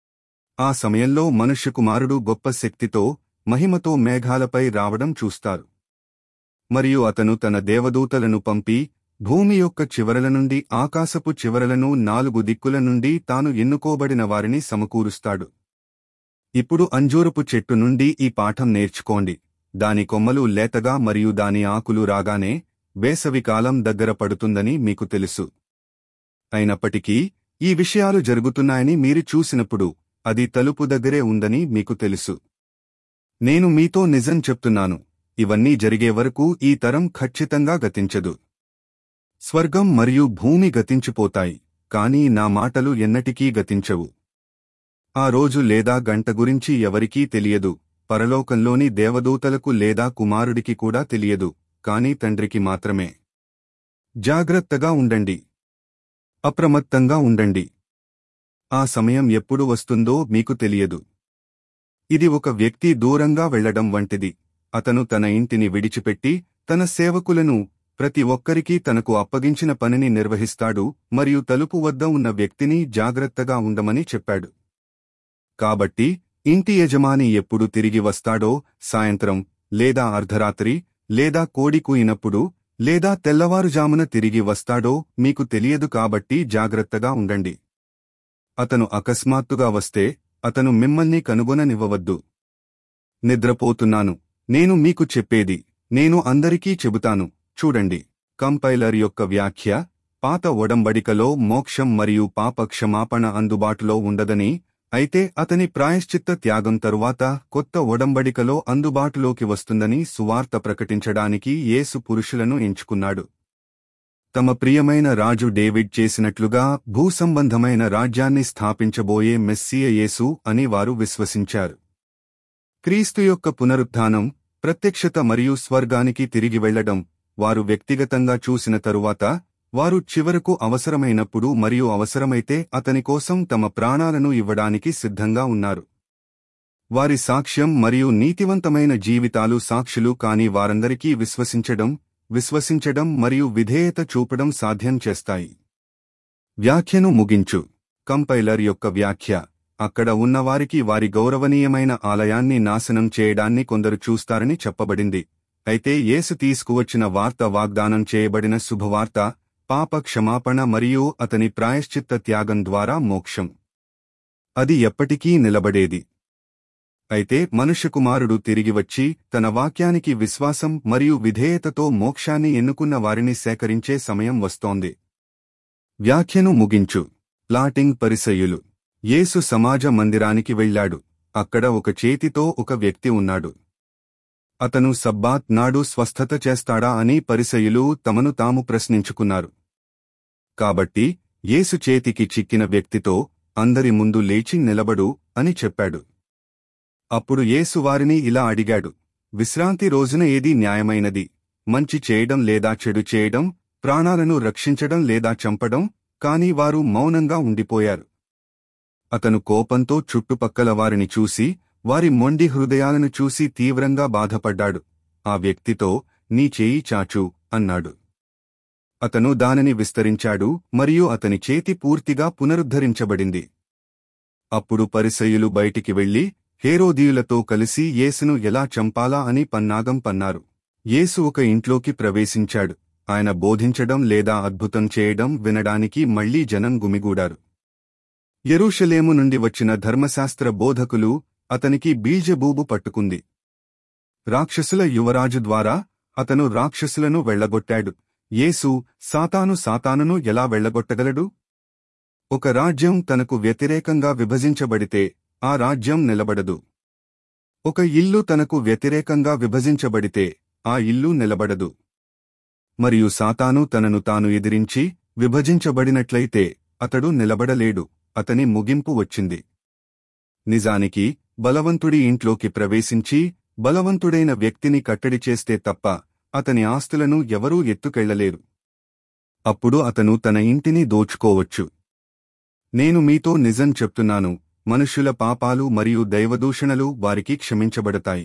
ఆ సమయంలో మనుష్యకుమారుడు గొప్ప శక్తితో మహిమతో మేఘాలపై రావడం చూస్తారు మరియు అతను తన దేవదూతలను పంపి భూమి యొక్క చివరల నుండి ఆకాశపు చివరలను నాలుగు దిక్కుల నుండి తాను ఎన్నుకోబడిన వారిని సమకూరుస్తాడు ఇప్పుడు అంజూరపు చెట్టు నుండి ఈ పాఠం నేర్చుకోండి దాని కొమ్మలు లేతగా మరియు దాని ఆకులు రాగానే వేసవికాలం దగ్గర పడుతుందని మీకు తెలుసు అయినప్పటికీ ఈ విషయాలు జరుగుతున్నాయని మీరు చూసినప్పుడు అది తలుపు దగ్గరే ఉందని మీకు తెలుసు నేను మీతో నిజం చెప్తున్నాను ఇవన్నీ జరిగే వరకు ఈ తరం ఖచ్చితంగా గతించదు స్వర్గం మరియు భూమి గతించిపోతాయి కాని నా మాటలు ఎన్నటికీ గతించవు ఆ రోజు లేదా గంట గురించి ఎవరికీ తెలియదు పరలోకంలోని దేవదూతలకు లేదా కుమారుడికి కూడా తెలియదు కాని తండ్రికి మాత్రమే జాగ్రత్తగా ఉండండి అప్రమత్తంగా ఉండండి ఆ సమయం ఎప్పుడు వస్తుందో మీకు తెలియదు ఇది ఒక వ్యక్తి దూరంగా వెళ్లడం వంటిది అతను తన ఇంటిని విడిచిపెట్టి తన సేవకులను ప్రతి ఒక్కరికీ తనకు అప్పగించిన పనిని నిర్వహిస్తాడు మరియు తలుపు వద్ద ఉన్న వ్యక్తిని జాగ్రత్తగా ఉండమని చెప్పాడు కాబట్టి ఇంటి యజమాని ఎప్పుడు తిరిగి వస్తాడో సాయంత్రం లేదా అర్ధరాత్రి లేదా కోడి కూయినప్పుడు లేదా తెల్లవారుజామున తిరిగి వస్తాడో మీకు తెలియదు కాబట్టి జాగ్రత్తగా ఉండండి అతను అకస్మాత్తుగా వస్తే అతను మిమ్మల్ని కనుగొననివ్వవద్దు నిద్రపోతున్నాను నేను మీకు చెప్పేది నేను అందరికీ చెబుతాను చూడండి కంపైలర్ యొక్క వ్యాఖ్య పాత ఒడంబడికలో మోక్షం మరియు పాప క్షమాపణ అందుబాటులో ఉండదని అయితే అతని ప్రాయశ్చిత్త త్యాగం తరువాత కొత్త ఒడంబడికలో అందుబాటులోకి వస్తుందని సువార్త ప్రకటించడానికి యేసు పురుషులను ఎంచుకున్నాడు తమ ప్రియమైన రాజు డేవిడ్ చేసినట్లుగా భూసంబంధమైన రాజ్యాన్ని స్థాపించబోయే మెస్సియ యేసు అని వారు విశ్వసించారు క్రీస్తు యొక్క పునరుత్థానం ప్రత్యక్షత మరియు స్వర్గానికి తిరిగి వెళ్లడం వారు వ్యక్తిగతంగా చూసిన తరువాత వారు చివరకు అవసరమైనప్పుడు మరియు అవసరమైతే అతని కోసం తమ ప్రాణాలను ఇవ్వడానికి సిద్ధంగా ఉన్నారు వారి సాక్ష్యం మరియు నీతివంతమైన జీవితాలు సాక్షులు కాని వారందరికీ విశ్వసించడం విశ్వసించడం మరియు విధేయత చూపడం సాధ్యం చేస్తాయి వ్యాఖ్యను ముగించు కంపైలర్ యొక్క వ్యాఖ్య అక్కడ ఉన్నవారికి వారి గౌరవనీయమైన ఆలయాన్ని నాశనం చేయడాన్ని కొందరు చూస్తారని చెప్పబడింది అయితే యేసు తీసుకువచ్చిన వార్త వాగ్దానం చేయబడిన శుభవార్త పాప క్షమాపణ మరియు అతని ప్రాయశ్చిత్త త్యాగం ద్వారా మోక్షం అది ఎప్పటికీ నిలబడేది అయితే మనుష్యకుమారుడు తిరిగి వచ్చి తన వాక్యానికి విశ్వాసం మరియు విధేయతతో మోక్షాన్ని ఎన్నుకున్న వారిని సేకరించే సమయం వస్తోంది వ్యాఖ్యను ముగించు ప్లాటింగ్ పరిసయ్యులు యేసు సమాజ మందిరానికి వెళ్ళాడు అక్కడ ఒక చేతితో ఒక వ్యక్తి ఉన్నాడు అతను సబ్బాత్ నాడు స్వస్థత చేస్తాడా అని పరిసయులు తమను తాము ప్రశ్నించుకున్నారు కాబట్టి యేసు చేతికి చిక్కిన వ్యక్తితో అందరి ముందు లేచి నిలబడు అని చెప్పాడు అప్పుడు యేసు వారిని ఇలా అడిగాడు విశ్రాంతి రోజున ఏది న్యాయమైనది మంచి చేయడం లేదా చెడు చేయడం ప్రాణాలను రక్షించడం లేదా చంపడం కాని వారు మౌనంగా ఉండిపోయారు అతను కోపంతో చుట్టుపక్కల వారిని చూసి వారి మొండి హృదయాలను చూసి తీవ్రంగా బాధపడ్డాడు ఆ వ్యక్తితో నీ చేయి చాచు అన్నాడు అతను దానిని విస్తరించాడు మరియు అతని చేతి పూర్తిగా పునరుద్ధరించబడింది అప్పుడు పరిసయులు బయటికి వెళ్లి హేరోదీయులతో కలిసి యేసును ఎలా చంపాలా అని పన్నాగం పన్నారు యేసు ఒక ఇంట్లోకి ప్రవేశించాడు ఆయన బోధించడం లేదా అద్భుతం చేయడం వినడానికి మళ్లీ జనం గుమిగూడారు యెరూషలేము నుండి వచ్చిన ధర్మశాస్త్ర బోధకులు అతనికి బీజబూబు పట్టుకుంది రాక్షసుల యువరాజు ద్వారా అతను రాక్షసులను వెళ్లగొట్టాడు యేసు సాతాను సాతానును ఎలా వెళ్లగొట్టగలడు ఒక రాజ్యం తనకు వ్యతిరేకంగా విభజించబడితే ఆ రాజ్యం నిలబడదు ఒక ఇల్లు తనకు వ్యతిరేకంగా విభజించబడితే ఆ ఇల్లు నిలబడదు మరియు సాతాను తనను తాను ఎదిరించి విభజించబడినట్లయితే అతడు నిలబడలేడు అతని ముగింపు వచ్చింది నిజానికి బలవంతుడి ఇంట్లోకి ప్రవేశించి బలవంతుడైన వ్యక్తిని కట్టడి చేస్తే తప్ప అతని ఆస్తులను ఎవరూ ఎత్తుకెళ్లలేరు అప్పుడు అతను తన ఇంటిని దోచుకోవచ్చు నేను మీతో నిజం చెప్తున్నాను మనుష్యుల పాపాలు మరియు దైవదూషణలు వారికి క్షమించబడతాయి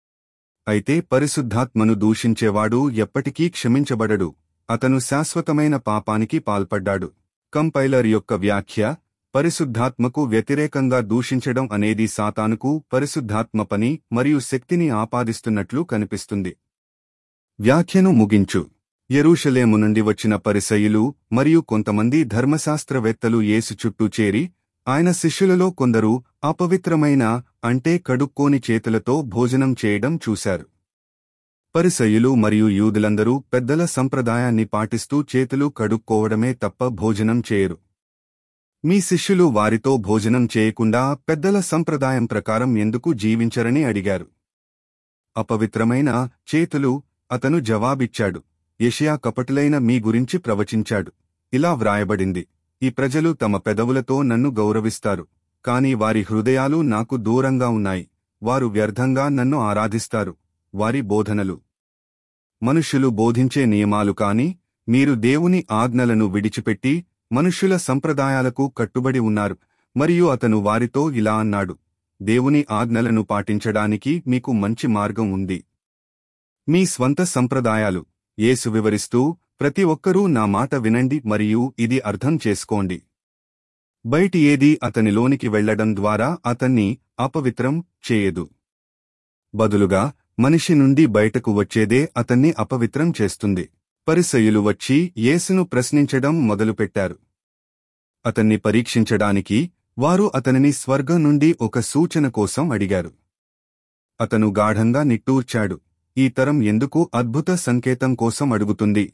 అయితే పరిశుద్ధాత్మను దూషించేవాడు ఎప్పటికీ క్షమించబడడు అతను శాశ్వతమైన పాపానికి పాల్పడ్డాడు కంపైలర్ యొక్క వ్యాఖ్య పరిశుద్ధాత్మకు వ్యతిరేకంగా దూషించడం అనేది సాతానుకు పరిశుద్ధాత్మ పని మరియు శక్తిని ఆపాదిస్తున్నట్లు కనిపిస్తుంది వ్యాఖ్యను ముగించు యెరూషలేము నుండి వచ్చిన పరిసయులు మరియు కొంతమంది ధర్మశాస్త్రవేత్తలు యేసు చుట్టూ చేరి ఆయన శిష్యులలో కొందరు అపవిత్రమైన అంటే కడుక్కోని చేతులతో భోజనం చేయడం చూశారు పరిసయులు మరియు యూదులందరూ పెద్దల సంప్రదాయాన్ని పాటిస్తూ చేతులు కడుక్కోవడమే తప్ప భోజనం చేయరు మీ శిష్యులు వారితో భోజనం చేయకుండా పెద్దల సంప్రదాయం ప్రకారం ఎందుకు జీవించరని అడిగారు అపవిత్రమైన చేతులు అతను జవాబిచ్చాడు యెషయా కపటులైన మీ గురించి ప్రవచించాడు ఇలా వ్రాయబడింది ఈ ప్రజలు తమ పెదవులతో నన్ను గౌరవిస్తారు కాని వారి హృదయాలు నాకు దూరంగా ఉన్నాయి వారు వ్యర్థంగా నన్ను ఆరాధిస్తారు వారి బోధనలు మనుష్యులు బోధించే నియమాలు కాని మీరు దేవుని ఆజ్ఞలను విడిచిపెట్టి మనుష్యుల సంప్రదాయాలకు కట్టుబడి ఉన్నారు మరియు అతను వారితో ఇలా అన్నాడు దేవుని ఆజ్ఞలను పాటించడానికి మీకు మంచి మార్గం ఉంది మీ స్వంత సంప్రదాయాలు యేసు వివరిస్తూ ప్రతి ఒక్కరూ నా మాట వినండి మరియు ఇది అర్థం చేసుకోండి బయటి ఏది అతనిలోనికి వెళ్లడం ద్వారా అతన్ని అపవిత్రం చేయదు బదులుగా మనిషి నుండి బయటకు వచ్చేదే అతన్ని అపవిత్రం చేస్తుంది పరిసయులు వచ్చి యేసును ప్రశ్నించడం మొదలుపెట్టారు అతన్ని పరీక్షించడానికి వారు అతనిని స్వర్గం నుండి ఒక సూచన కోసం అడిగారు అతను గాఢంగా నిట్టూర్చాడు ఈ తరం ఎందుకు అద్భుత సంకేతం కోసం అడుగుతుంది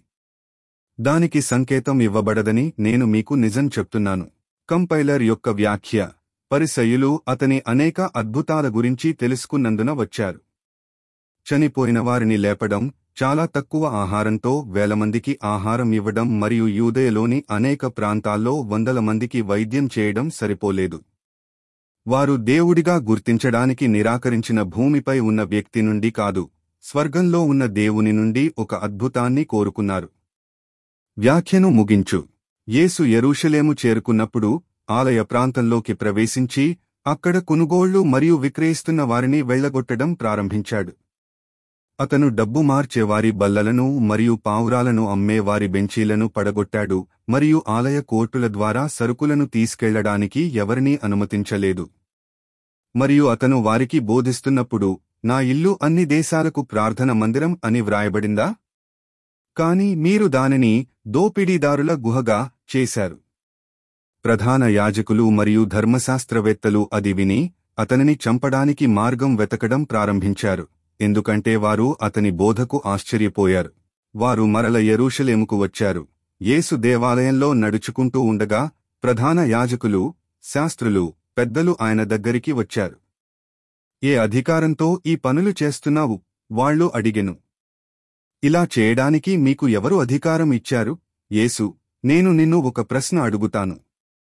దానికి సంకేతం ఇవ్వబడదని నేను మీకు నిజం చెప్తున్నాను కంపైలర్ యొక్క వ్యాఖ్య పరిసయులు అతని అనేక అద్భుతాల గురించి తెలుసుకున్నందున వచ్చారు చనిపోయిన వారిని లేపడం చాలా తక్కువ ఆహారంతో వేల మందికి ఆహారం ఇవ్వడం మరియు యూదయలోని అనేక ప్రాంతాల్లో వందల మందికి వైద్యం చేయడం సరిపోలేదు వారు దేవుడిగా గుర్తించడానికి నిరాకరించిన భూమిపై ఉన్న వ్యక్తి నుండి కాదు స్వర్గంలో ఉన్న దేవుని నుండి ఒక అద్భుతాన్ని కోరుకున్నారు వ్యాఖ్యను ముగించు యేసు యెరూషలేము చేరుకున్నప్పుడు ఆలయ ప్రాంతంలోకి ప్రవేశించి అక్కడ కొనుగోళ్లు మరియు విక్రయిస్తున్న వారిని వెళ్లగొట్టడం ప్రారంభించాడు అతను డబ్బు మార్చేవారి బల్లలను మరియు పావురాలను అమ్మే వారి బెంచీలను పడగొట్టాడు మరియు ఆలయ కోర్టుల ద్వారా సరుకులను తీసుకెళ్లడానికి ఎవరినీ అనుమతించలేదు మరియు అతను వారికి బోధిస్తున్నప్పుడు నా ఇల్లు అన్ని దేశాలకు ప్రార్థన మందిరం అని వ్రాయబడిందా కాని మీరు దానిని దోపిడీదారుల గుహగా చేశారు ప్రధాన యాజకులు మరియు ధర్మశాస్త్రవేత్తలు అది విని అతనిని చంపడానికి మార్గం వెతకడం ప్రారంభించారు ఎందుకంటే వారు అతని బోధకు ఆశ్చర్యపోయారు వారు మరల యెరూషలేముకు వచ్చారు యేసు దేవాలయంలో నడుచుకుంటూ ఉండగా ప్రధాన యాజకులు శాస్త్రులు పెద్దలు ఆయన దగ్గరికి వచ్చారు ఏ అధికారంతో ఈ పనులు చేస్తున్నావు వాళ్ళు అడిగెను ఇలా చేయడానికి మీకు ఎవరు అధికారం ఇచ్చారు యేసు నేను నిన్ను ఒక ప్రశ్న అడుగుతాను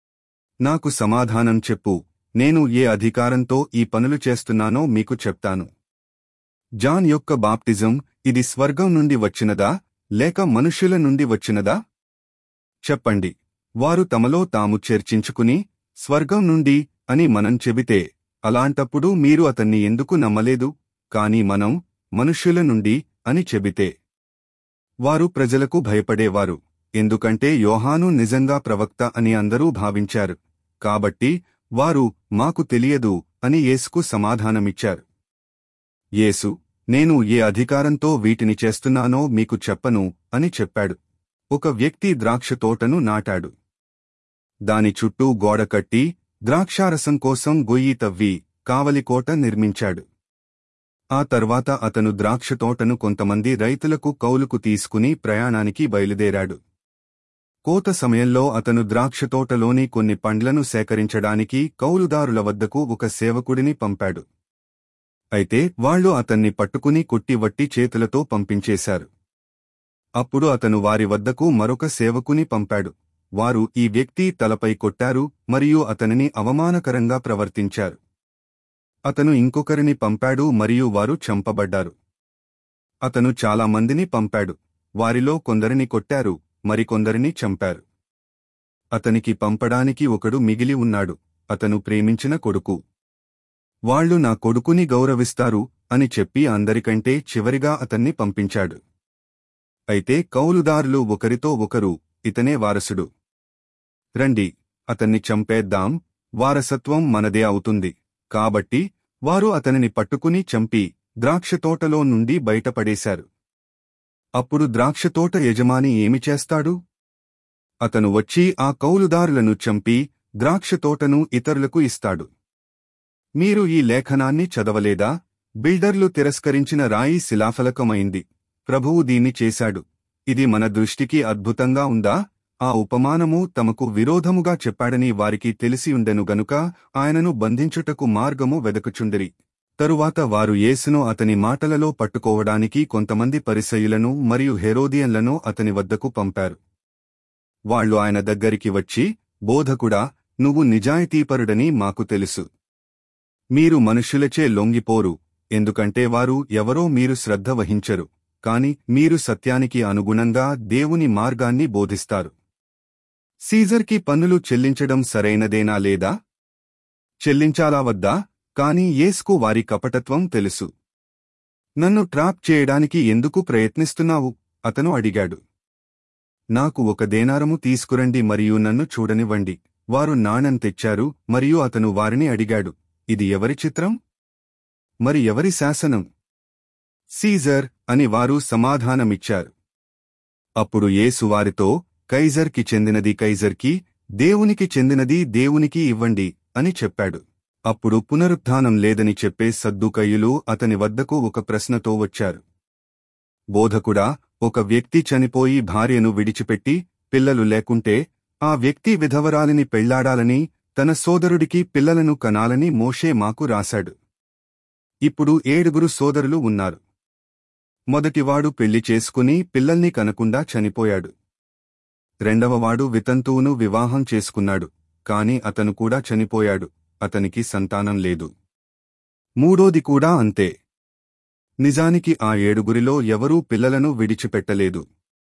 నాకు సమాధానం చెప్పు నేను ఏ అధికారంతో ఈ పనులు చేస్తున్నానో మీకు చెప్తాను జాన్ యొక్క బాప్టిజం ఇది స్వర్గం నుండి వచ్చినదా లేక మనుష్యుల నుండి వచ్చినదా చెప్పండి వారు తమలో తాము చర్చించుకుని స్వర్గం నుండి అని మనం చెబితే అలాంటప్పుడు మీరు అతన్ని ఎందుకు నమ్మలేదు కాని మనం మనుష్యుల నుండి అని చెబితే వారు ప్రజలకు భయపడేవారు ఎందుకంటే యోహాను నిజంగా ప్రవక్త అని అందరూ భావించారు కాబట్టి వారు మాకు తెలియదు అని యేసుకు సమాధానమిచ్చారు యేసు నేను ఏ అధికారంతో వీటిని చేస్తున్నానో మీకు చెప్పను అని చెప్పాడు ఒక వ్యక్తి ద్రాక్ష తోటను నాటాడు దాని చుట్టూ గోడ కట్టి ద్రాక్షారసం కోసం గొయ్యి తవ్వి కావలికోట నిర్మించాడు ఆ తర్వాత అతను ద్రాక్ష తోటను కొంతమంది రైతులకు కౌలుకు తీసుకుని ప్రయాణానికి బయలుదేరాడు కోత సమయంలో అతను ద్రాక్ష తోటలోని కొన్ని పండ్లను సేకరించడానికి కౌలుదారుల వద్దకు ఒక సేవకుడిని పంపాడు అయితే వాళ్ళు అతన్ని పట్టుకుని కొట్టివట్టి చేతులతో పంపించేశారు అప్పుడు అతను వారి వద్దకు మరొక సేవకుని పంపాడు వారు ఈ వ్యక్తి తలపై కొట్టారు మరియు అతనిని అవమానకరంగా ప్రవర్తించారు అతను ఇంకొకరిని పంపాడు మరియు వారు చంపబడ్డారు అతను చాలా మందిని పంపాడు వారిలో కొందరిని కొట్టారు మరికొందరిని చంపారు అతనికి పంపడానికి ఒకడు మిగిలి ఉన్నాడు అతను ప్రేమించిన కొడుకు వాళ్ళు నా కొడుకుని గౌరవిస్తారు అని చెప్పి అందరికంటే చివరిగా అతన్ని పంపించాడు అయితే కౌలుదారులు ఒకరితో ఒకరు ఇతనే వారసుడు రండి అతన్ని చంపేద్దాం వారసత్వం మనదే అవుతుంది కాబట్టి వారు అతనిని పట్టుకుని చంపి ద్రాక్షతోటలో నుండి బయటపడేశారు అప్పుడు ద్రాక్షతోట యజమాని ఏమి చేస్తాడు అతను వచ్చి ఆ కౌలుదారులను చంపి ద్రాక్షతోటను ఇతరులకు ఇస్తాడు మీరు ఈ లేఖనాన్ని చదవలేదా బిల్డర్లు తిరస్కరించిన రాయి శిలాఫలకమైంది ప్రభువు దీన్ని చేశాడు ఇది మన దృష్టికి అద్భుతంగా ఉందా ఆ ఉపమానము తమకు విరోధముగా చెప్పాడని వారికి తెలిసియుండెను గనుక ఆయనను బంధించుటకు మార్గము వెదకుచుండిరి తరువాత వారు యేసును అతని మాటలలో పట్టుకోవడానికి కొంతమంది పరిసయులను మరియు హెరోదియన్లను అతని వద్దకు పంపారు వాళ్ళు ఆయన దగ్గరికి వచ్చి బోధకుడా నువ్వు నిజాయితీపరుడని మాకు తెలుసు మీరు మనుష్యులచే లొంగిపోరు ఎందుకంటే వారు ఎవరో మీరు శ్రద్ధ వహించరు కాని మీరు సత్యానికి అనుగుణంగా దేవుని మార్గాన్ని బోధిస్తారు సీజర్కి పన్నులు చెల్లించడం సరైనదేనా లేదా చెల్లించాలా వద్దా కాని యేస్కు వారి కపటత్వం తెలుసు నన్ను ట్రాప్ చేయడానికి ఎందుకు ప్రయత్నిస్తున్నావు అతను అడిగాడు నాకు ఒక దేనారము తీసుకురండి మరియు నన్ను చూడనివ్వండి వారు నాణం తెచ్చారు మరియు అతను వారిని అడిగాడు ఇది ఎవరి చిత్రం మరి ఎవరి శాసనం సీజర్ అని వారు సమాధానమిచ్చారు అప్పుడు యేసు వారితో కైజర్కి చెందినది కైజర్కి దేవునికి చెందినది దేవునికి ఇవ్వండి అని చెప్పాడు అప్పుడు పునరుత్థానం లేదని చెప్పే సద్దుకయ్యులు అతని వద్దకు ఒక ప్రశ్నతో వచ్చారు బోధకుడా ఒక వ్యక్తి చనిపోయి భార్యను విడిచిపెట్టి పిల్లలు లేకుంటే ఆ వ్యక్తి విధవరాలిని పెళ్లాడాలని తన సోదరుడికి పిల్లలను కనాలని మోషే మాకు రాశాడు ఇప్పుడు ఏడుగురు సోదరులు ఉన్నారు మొదటివాడు పెళ్లి చేసుకుని పిల్లల్ని కనకుండా చనిపోయాడు రెండవవాడు వితంతువును వివాహం చేసుకున్నాడు కాని అతను కూడా చనిపోయాడు అతనికి సంతానం లేదు మూడోది కూడా అంతే నిజానికి ఆ ఏడుగురిలో ఎవరూ పిల్లలను విడిచిపెట్టలేదు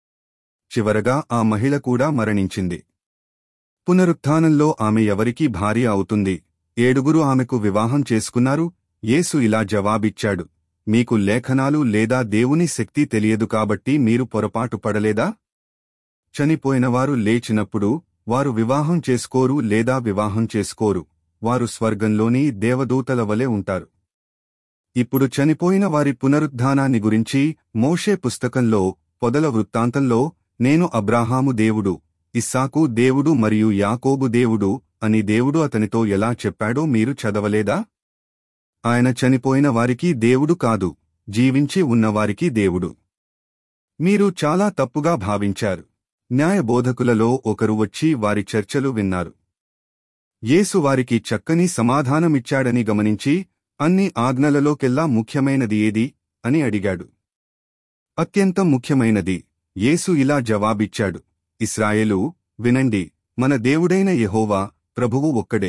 చివరగా ఆ మహిళ కూడా మరణించింది పునరుత్థానంలో ఆమె ఎవరికి భార్య అవుతుంది ఏడుగురు ఆమెకు వివాహం చేసుకున్నారు యేసు ఇలా జవాబిచ్చాడు మీకు లేఖనాలు లేదా దేవుని శక్తి తెలియదు కాబట్టి మీరు పొరపాటు పడలేదా చనిపోయినవారు లేచినప్పుడు వారు వివాహం చేసుకోరు లేదా వివాహం చేసుకోరు వారు స్వర్గంలోని దేవదూతల వలె ఉంటారు ఇప్పుడు చనిపోయిన వారి పునరుద్ధానాన్ని గురించి మోషే పుస్తకంలో పొదల వృత్తాంతంలో నేను అబ్రాహాము దేవుడు ఇస్సాకు దేవుడు మరియు యాకోబు దేవుడు అని దేవుడు అతనితో ఎలా చెప్పాడో మీరు చదవలేదా ఆయన చనిపోయిన వారికి దేవుడు కాదు జీవించి ఉన్నవారికి దేవుడు మీరు చాలా తప్పుగా భావించారు న్యాయబోధకులలో ఒకరు వచ్చి వారి చర్చలు విన్నారు యేసు వారికి చక్కని సమాధానమిచ్చాడని గమనించి అన్ని ఆజ్ఞలలోకెల్లా ముఖ్యమైనది ఏది అని అడిగాడు అత్యంత ముఖ్యమైనది యేసు ఇలా జవాబిచ్చాడు ఇస్రాయేలు వినండి మన దేవుడైన యెహోవా ప్రభువు ఒక్కడే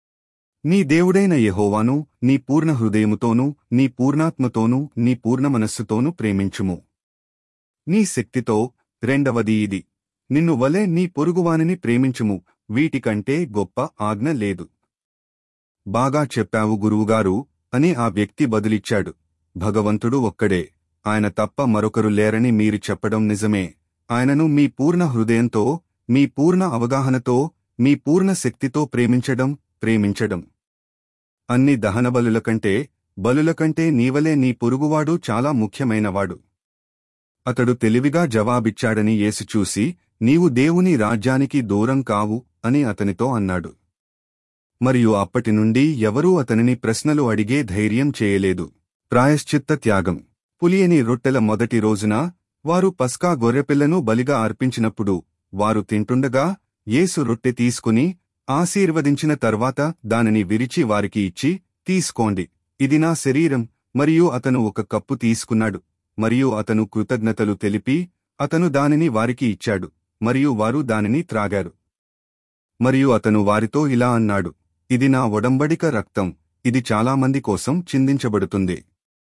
నీ దేవుడైన యెహోవాను నీ పూర్ణ హృదయముతోనూ నీ పూర్ణాత్మతోనూ నీ పూర్ణ మనస్సుతోనూ ప్రేమించుము నీ శక్తితో రెండవది ఇది నిన్ను వలె నీ పొరుగువానిని ప్రేమించుము వీటికంటే గొప్ప ఆజ్ఞ లేదు బాగా చెప్పావు గురువుగారు అని ఆ వ్యక్తి బదులిచ్చాడు భగవంతుడు ఒక్కడే ఆయన తప్ప మరొకరు లేరని మీరు చెప్పడం నిజమే ఆయనను మీ పూర్ణ హృదయంతో మీ పూర్ణ అవగాహనతో మీ పూర్ణ శక్తితో ప్రేమించడం ప్రేమించడం అన్ని దహనబలుల కంటే బలుల కంటే నీవలే నీ పొరుగువాడు చాలా ముఖ్యమైనవాడు అతడు తెలివిగా జవాబిచ్చాడని యేసు చూసి నీవు దేవుని రాజ్యానికి దూరం కావు అని అతనితో అన్నాడు మరియు అప్పటి నుండి ఎవరూ అతనిని ప్రశ్నలు అడిగే ధైర్యం చేయలేదు ప్రాయశ్చిత్త త్యాగం పులియని రొట్టెల మొదటి రోజున వారు పస్కా గొర్రెపిల్లను బలిగా అర్పించినప్పుడు వారు తింటుండగా యేసు రొట్టె తీసుకుని ఆశీర్వదించిన తర్వాత దానిని విరిచి వారికి ఇచ్చి తీసుకోండి ఇది నా శరీరం మరియు అతను ఒక కప్పు తీసుకున్నాడు మరియు అతను కృతజ్ఞతలు తెలిపి అతను దానిని వారికి ఇచ్చాడు మరియు వారు దానిని త్రాగారు మరియు అతను వారితో ఇలా అన్నాడు ఇది నా ఒడంబడిక రక్తం ఇది చాలామంది కోసం చిందించబడుతుంది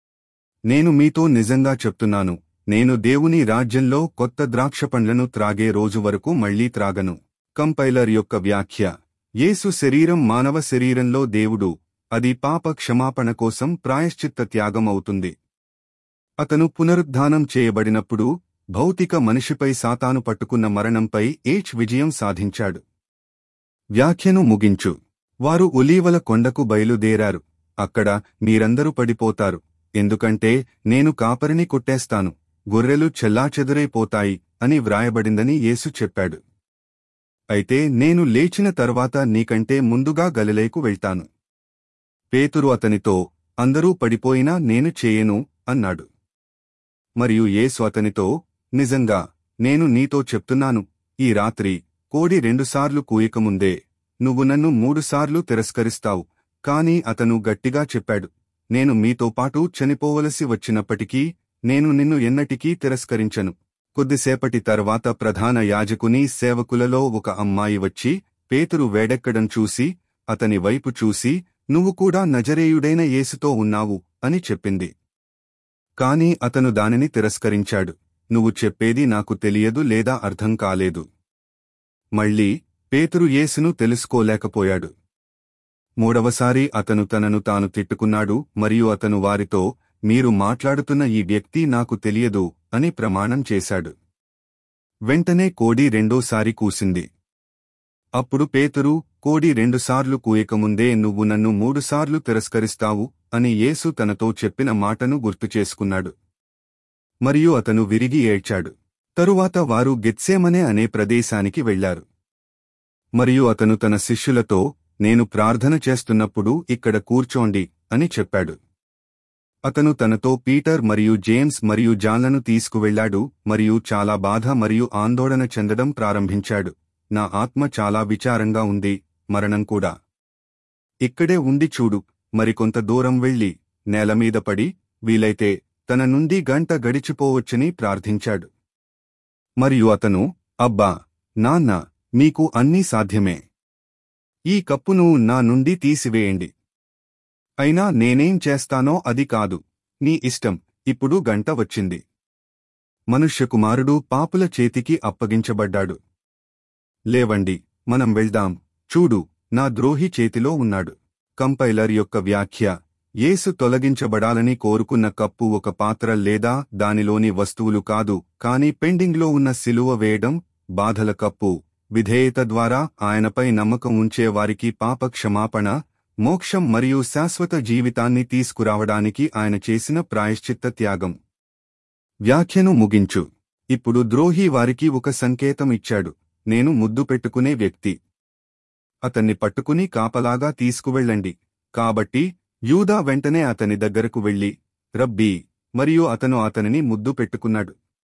నేను మీతో నిజంగా చెప్తున్నాను నేను దేవుని రాజ్యంలో కొత్త ద్రాక్ష పండ్లను త్రాగే రోజు వరకు మళ్లీ త్రాగను కంపైలర్ యొక్క వ్యాఖ్య యేసు శరీరం మానవ శరీరంలో దేవుడు అది పాప క్షమాపణ కోసం ప్రాయశ్చిత్త త్యాగం అవుతుంది అతను పునరుద్ధానం చేయబడినప్పుడు భౌతిక మనిషిపై సాతాను పట్టుకున్న మరణంపై ఏచ్ విజయం సాధించాడు వ్యాఖ్యను ముగించు వారు ఒలీవల కొండకు బయలుదేరారు అక్కడ మీరందరూ పడిపోతారు ఎందుకంటే నేను కాపరిని కొట్టేస్తాను గొర్రెలు చెల్లాచెదురైపోతాయి అని వ్రాయబడిందని యేసు చెప్పాడు అయితే నేను లేచిన తర్వాత నీకంటే ముందుగా గలిలేకు వెళ్తాను పేతురు అతనితో అందరూ పడిపోయినా నేను చేయను అన్నాడు మరియు యేసు అతనితో నిజంగా నేను నీతో చెప్తున్నాను ఈ రాత్రి కోడి రెండుసార్లు కూయకముందే నువ్వు నన్ను మూడుసార్లు తిరస్కరిస్తావు కాని అతను గట్టిగా చెప్పాడు నేను మీతో పాటు చనిపోవలసి వచ్చినప్పటికీ నేను నిన్ను ఎన్నటికీ తిరస్కరించను కొద్దిసేపటి తర్వాత ప్రధాన యాజకుని సేవకులలో ఒక అమ్మాయి వచ్చి పేతురు వేడెక్కడం చూసి అతని వైపు చూసి నువ్వు కూడా నజరేయుడైన యేసుతో ఉన్నావు అని చెప్పింది కాని అతను దానిని తిరస్కరించాడు నువ్వు చెప్పేది నాకు తెలియదు లేదా అర్థం కాలేదు మళ్ళీ పేతురు యేసును తెలుసుకోలేకపోయాడు మూడవసారి అతను తనను తాను తిట్టుకున్నాడు మరియు అతను వారితో మీరు మాట్లాడుతున్న ఈ వ్యక్తి నాకు తెలియదు అని ప్రమాణం చేశాడు వెంటనే కోడి రెండోసారి కూసింది అప్పుడు పేతురు కోడి రెండుసార్లు కూయకముందే నువ్వు నన్ను మూడుసార్లు తిరస్కరిస్తావు అని యేసు తనతో చెప్పిన మాటను గుర్తుచేసుకున్నాడు మరియు అతను విరిగి ఏడ్చాడు తరువాత వారు గెత్సేమనే అనే ప్రదేశానికి వెళ్లారు మరియు అతను తన శిష్యులతో నేను ప్రార్థన చేస్తున్నప్పుడు ఇక్కడ కూర్చోండి అని చెప్పాడు అతను తనతో పీటర్ మరియు జేమ్స్ మరియు జాన్లను తీసుకువెళ్లాడు మరియు చాలా బాధ మరియు ఆందోళన చెందడం ప్రారంభించాడు నా ఆత్మ చాలా విచారంగా ఉంది మరణం కూడా ఇక్కడే ఉండి చూడు మరికొంత దూరం వెళ్లి నేలమీద పడి వీలైతే తన నుండి గంట గడిచిపోవచ్చని ప్రార్థించాడు మరియు అతను అబ్బా నాన్న మీకు అన్నీ సాధ్యమే ఈ కప్పును నా నుండి తీసివేయండి అయినా నేనేం చేస్తానో అది కాదు నీ ఇష్టం ఇప్పుడు గంట వచ్చింది మనుష్యకుమారుడు పాపుల చేతికి అప్పగించబడ్డాడు లేవండి మనం వెళ్దాం చూడు నా ద్రోహి చేతిలో ఉన్నాడు కంపైలర్ యొక్క వ్యాఖ్య యేసు తొలగించబడాలని కోరుకున్న కప్పు ఒక పాత్ర లేదా దానిలోని వస్తువులు కాదు కాని పెండింగ్లో ఉన్న సిలువ వేయడం బాధల కప్పు విధేయత ద్వారా ఆయనపై నమ్మకం ఉంచే వారికి పాప క్షమాపణ మోక్షం మరియు శాశ్వత జీవితాన్ని తీసుకురావడానికి ఆయన చేసిన ప్రాయశ్చిత్త త్యాగం వ్యాఖ్యను ముగించు ఇప్పుడు ద్రోహి వారికి ఒక సంకేతం ఇచ్చాడు నేను ముద్దు పెట్టుకునే వ్యక్తి అతన్ని పట్టుకుని కాపలాగా తీసుకువెళ్ళండి కాబట్టి యూదా వెంటనే అతని దగ్గరకు వెళ్లి రబ్బీ మరియు అతను అతనిని ముద్దు పెట్టుకున్నాడు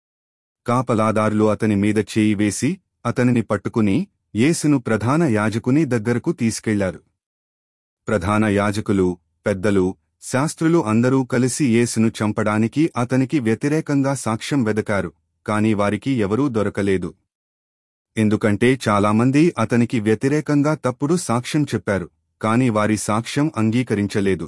కాపలాదారులు అతని మీద చేయి వేసి అతనిని పట్టుకుని యేసును ప్రధాన యాజకుని దగ్గరకు తీసుకెళ్లారు ప్రధాన యాజకులు పెద్దలు శాస్త్రులు అందరూ కలిసి యేసును చంపడానికి అతనికి వ్యతిరేకంగా సాక్ష్యం వెదకారు కాని వారికి ఎవరూ దొరకలేదు ఎందుకంటే చాలామంది అతనికి వ్యతిరేకంగా తప్పుడు సాక్ష్యం చెప్పారు కాని వారి సాక్ష్యం అంగీకరించలేదు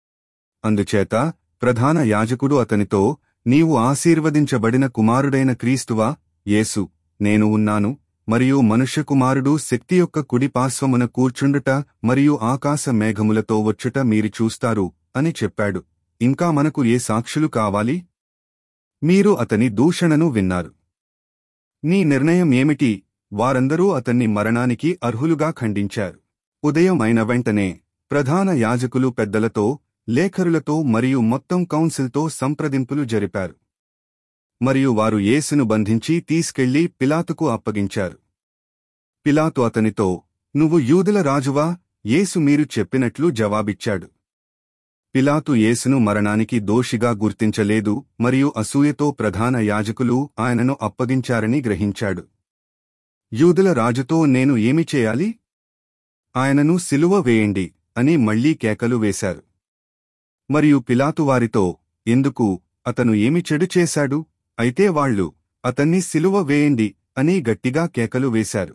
అందుచేత ప్రధాన యాజకుడు అతనితో నీవు ఆశీర్వదించబడిన కుమారుడైన క్రీస్తువా యేసు నేను ఉన్నాను మరియు మనుష్యకుమారుడు శక్తి యొక్క కుడి పార్శ్వమున కూర్చుండుట మరియు ఆకాశ మేఘములతో వచ్చుట మీరు చూస్తారు అని చెప్పాడు ఇంకా మనకు ఏ సాక్షులు కావాలి మీరు అతని దూషణను విన్నారు నీ నిర్ణయం ఏమిటి వారందరూ అతన్ని మరణానికి అర్హులుగా ఖండించారు ఉదయం అయిన వెంటనే ప్రధాన యాజకులు పెద్దలతో లేఖరులతో మరియు మొత్తం కౌన్సిల్తో సంప్రదింపులు జరిపారు మరియు వారు యేసును బంధించి తీసుకెళ్లి పిలాతుకు అప్పగించారు పిలాతు అతనితో నువ్వు యూదుల రాజువా యేసు మీరు చెప్పినట్లు జవాబిచ్చాడు పిలాతు యేసును మరణానికి దోషిగా గుర్తించలేదు మరియు అసూయతో ప్రధాన యాజకులు ఆయనను అప్పగించారని గ్రహించాడు యూదుల రాజుతో నేను ఏమి చేయాలి ఆయనను సిలువ వేయండి అని మళ్లీ కేకలు వేశారు మరియు పిలాతు వారితో ఎందుకు అతను ఏమి చెడు చేశాడు అయితే వాళ్ళు అతన్ని సిలువ వేయండి అని గట్టిగా కేకలు వేశారు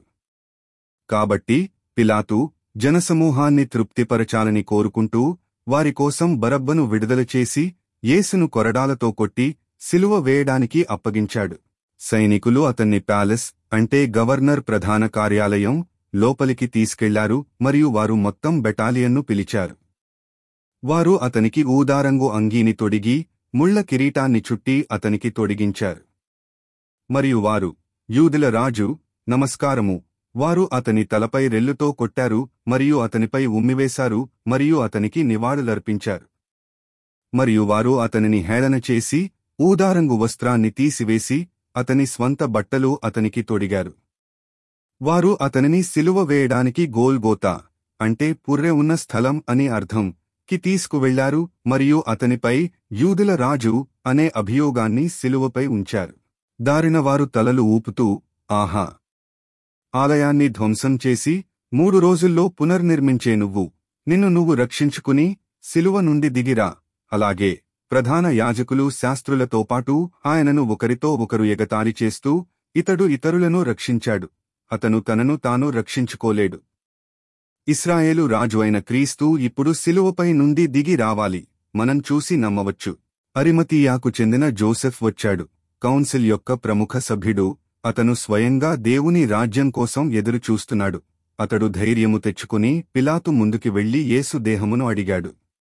కాబట్టి పిలాతు జనసమూహాన్ని తృప్తిపరచాలని కోరుకుంటూ వారి కోసం బరబ్బను విడుదల చేసి యేసును కొరడాలతో కొట్టి సిలువ వేయడానికి అప్పగించాడు సైనికులు అతన్ని ప్యాలెస్ అంటే గవర్నర్ ప్రధాన కార్యాలయం లోపలికి తీసుకెళ్లారు మరియు వారు మొత్తం బెటాలియన్ను పిలిచారు వారు అతనికి ఊదారంగు అంగీని తొడిగి ముళ్ల కిరీటాన్ని చుట్టి అతనికి తొడిగించారు మరియు వారు యూదుల రాజు నమస్కారము వారు అతని తలపై రెల్లుతో కొట్టారు మరియు అతనిపై ఉమ్మివేశారు మరియు అతనికి నివాళులర్పించారు మరియు వారు అతనిని హేళన చేసి ఊదారంగు వస్త్రాన్ని తీసివేసి అతని స్వంత బట్టలు అతనికి తొడిగారు వారు అతనిని సిలువ వేయడానికి గోల్గోతా అంటే పుర్రె ఉన్న స్థలం అని అర్థం కి తీసుకువెళ్లారు మరియు అతనిపై యూదుల రాజు అనే అభియోగాన్ని సిలువపై ఉంచారు దారిన వారు తలలు ఊపుతూ ఆహా ఆలయాన్ని ధ్వంసం చేసి మూడు రోజుల్లో పునర్నిర్మించే నువ్వు నిన్ను నువ్వు రక్షించుకుని సిలువ నుండి దిగిరా అలాగే ప్రధాన యాజకులు శాస్త్రులతో పాటు ఆయనను ఒకరితో ఒకరు ఎగతాళి చేస్తూ ఇతడు ఇతరులను రక్షించాడు అతను తనను తాను రక్షించుకోలేడు ఇస్రాయేలు రాజు అయిన క్రీస్తు ఇప్పుడు సిలువపై నుండి దిగి రావాలి మనం చూసి నమ్మవచ్చు అరిమతీయాకు చెందిన జోసెఫ్ వచ్చాడు కౌన్సిల్ యొక్క ప్రముఖ సభ్యుడు అతను స్వయంగా దేవుని రాజ్యం కోసం ఎదురు చూస్తున్నాడు అతడు ధైర్యము తెచ్చుకుని పిలాతు ముందుకి వెళ్లి యేసు దేహమును అడిగాడు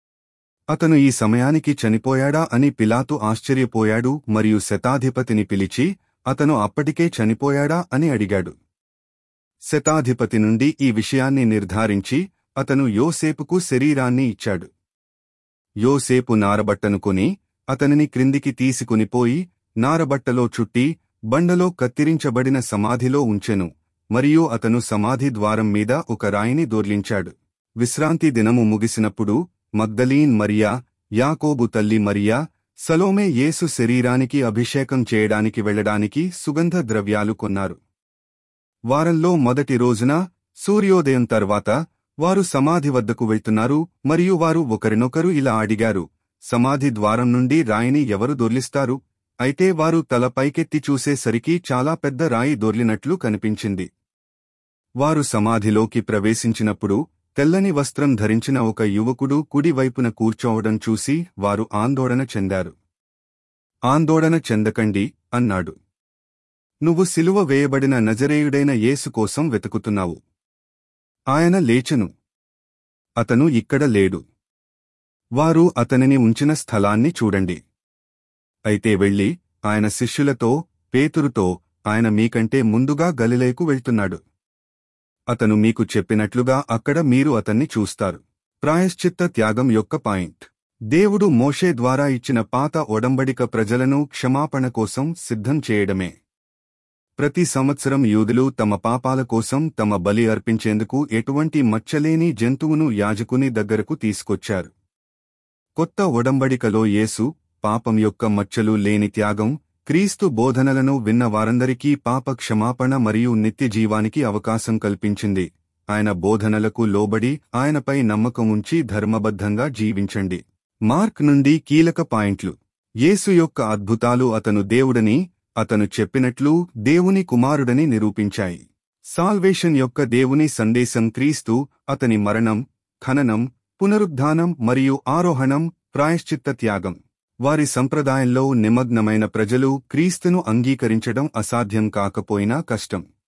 అతను ఈ సమయానికి చనిపోయాడా అని పిలాతు ఆశ్చర్యపోయాడు మరియు శతాధిపతిని పిలిచి అతను అప్పటికే చనిపోయాడా అని అడిగాడు శతాధిపతి నుండి ఈ విషయాన్ని నిర్ధారించి అతను యోసేపుకు శరీరాన్ని ఇచ్చాడు యోసేపు నారబట్టను కొని అతనిని క్రిందికి తీసుకునిపోయి నారబట్టలో చుట్టి బండలో కత్తిరించబడిన సమాధిలో ఉంచెను మరియు అతను సమాధి ద్వారం మీద ఒక రాయిని దొర్లించాడు విశ్రాంతి దినము ముగిసినప్పుడు మగ్దలీన్ మరియా యాకోబు తల్లి మరియా సలోమే యేసు శరీరానికి అభిషేకం చేయడానికి వెళ్లడానికి సుగంధ ద్రవ్యాలు కొన్నారు వారంలో మొదటి రోజున సూర్యోదయం తర్వాత వారు సమాధి వద్దకు వెళ్తున్నారు మరియు వారు ఒకరినొకరు ఇలా అడిగారు సమాధి ద్వారం నుండి రాయిని ఎవరు దొర్లిస్తారు అయితే వారు తల పైకెత్తి చూసేసరికి చాలా పెద్ద రాయి దొర్లినట్లు కనిపించింది వారు సమాధిలోకి ప్రవేశించినప్పుడు తెల్లని వస్త్రం ధరించిన ఒక యువకుడు కుడి వైపున కూర్చోవడం చూసి వారు ఆందోళన చెందారు ఆందోళన చెందకండి అన్నాడు నువ్వు సిలువ వేయబడిన నజరేయుడైన యేసు కోసం వెతుకుతున్నావు ఆయన లేచెను అతను ఇక్కడ లేడు వారు అతనిని ఉంచిన స్థలాన్ని చూడండి అయితే వెళ్ళి ఆయన శిష్యులతో పేతురుతో ఆయన మీకంటే ముందుగా గలిలేకు వెళ్తున్నాడు అతను మీకు చెప్పినట్లుగా అక్కడ మీరు అతన్ని చూస్తారు ప్రాయశ్చిత్త త్యాగం యొక్క పాయింట్ దేవుడు మోషే ద్వారా ఇచ్చిన పాత ఒడంబడిక ప్రజలను క్షమాపణ కోసం సిద్ధం చేయడమే ప్రతి సంవత్సరం యూదులు తమ పాపాల కోసం తమ బలి అర్పించేందుకు ఎటువంటి మచ్చలేని జంతువును యాజకుని దగ్గరకు తీసుకొచ్చారు కొత్త ఒడంబడికలో యేసు పాపం యొక్క మచ్చలు లేని త్యాగం క్రీస్తు బోధనలను విన్న వారందరికీ పాప క్షమాపణ మరియు నిత్య జీవానికి అవకాశం కల్పించింది ఆయన బోధనలకు లోబడి ఆయనపై నమ్మకం ఉంచి ధర్మబద్ధంగా జీవించండి మార్క్ నుండి కీలక పాయింట్లు యేసు యొక్క అద్భుతాలు అతను దేవుడని అతను చెప్పినట్లు దేవుని కుమారుడని నిరూపించాయి సాల్వేషన్ యొక్క దేవుని సందేశం క్రీస్తు అతని మరణం ఖననం పునరుద్ధానం మరియు ఆరోహణం ప్రాయశ్చిత్త త్యాగం వారి సంప్రదాయంలో నిమగ్నమైన ప్రజలు క్రీస్తును అంగీకరించడం అసాధ్యం కాకపోయినా కష్టం